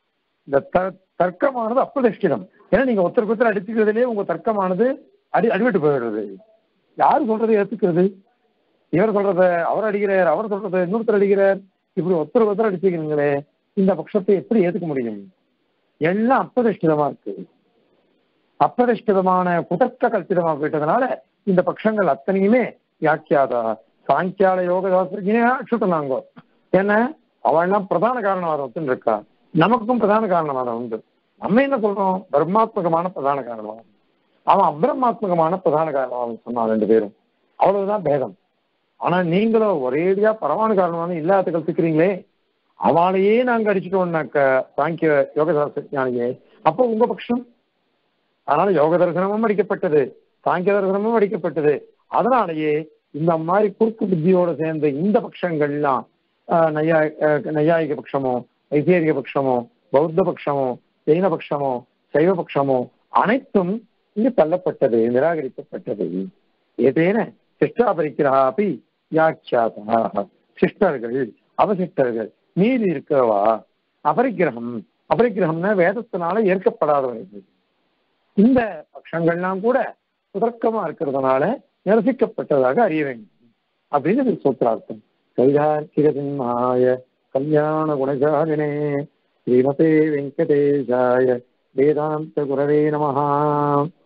இந்த த- தர்க்கமானது அப்பிரதிஷ்டிதம் ஏன்னா நீங்க ஒருத்தருக்கு ஒருத்தர் அடிச்சுக்கிறதுலேயே உங்க தர்க்கமானது அடி அடிபட்டு போயிடுறது யார் சொல்றதை ஏத்துக்கிறது இவர் சொல்றத அவர் அடிக்கிறார் அவர் சொல்றத இன்னொருத்தர் அடிக்கிறார் இப்படி ஒருத்தர் ஒருத்தர் அடிச்சுக்கிறீங்களே இந்த பட்சத்தை எப்படி ஏத்துக்க முடியும் எல்லாம் அப்பிரதிஷ்டிதமா இருக்கு அப்பிரதிஷ்டிதமான குதர்க்க கல்பிதமாக போயிட்டதுனால இந்த பட்சங்கள் அத்தனையுமே வியாக்கியாதா சாங்கியால யோக சாஸ்திரஜினே அச்சுட்டனாங்கோ ஏன்னா அவள்லாம் பிரதான காரணவாதம் இருக்கா நமக்கும் பிரதான காரணவாதம் உண்டு நம்ம என்ன சொல்றோம் பிரம்மாத்மகமான பிரதான காரணவாதம் அவன் அபிரமாத்மகமான பிரதான காரணவாதம் சொன்னான் ரெண்டு பேரும் அவ்வளவுதான் பேதம் ஆனா நீங்களும் ஒரேடியா பரமாணு காரணமான இல்லாத கல்பிக்கிறீங்களே அவளையே நாங்க அடிச்சிட்டோம்னாக்க சாங்கிய யோக சாஸ்திர ஞானியே அப்போ உங்க பட்சம் அதனால யோக தரிசனமும் அடிக்கப்பட்டது சாங்கிய தரிசனமும் அடிக்கப்பட்டது அதனாலேயே இந்த மாதிரி குறுக்கு புத்தியோட சேர்ந்த இந்த பட்சங்கள்லாம் ஆஹ், நையா ஆஹ், நையாயிக பட்சமோ வைசேரிக பட்சமோ பௌத்த பட்சமோ ஜெயின பட்சமோ சைவ பட்சமோ அனைத்தும் இங்கு தள்ளப்பட்டது நிராகரிக்கப்பட்டது ஏதேன சிஷ்டாபரிக்கிரகாபி வியாக்கியாதாக சிஷ்டர்கள் அவசிஷ்டர்கள் மீறி இருக்கிறவா அபரிக்கிரகம் அபரிக்கிரகம்னா வேதத்தினால ஏற்கப்படாதவர்கள் இந்த பட்சங்கள்லாம் கூட சுதர்க்கமா இருக்கிறதுனால நிரசிக்கப்பட்டதாக அறிய வேண்டும் அப்படின்னு இது சூத்திரார்த்தம் கைதார்க்கிக சிம்மாய கல்யாண குணசாலினே ஸ்ரீமதே வெங்கடேஷாய வேதாந்த குரவே நமஹா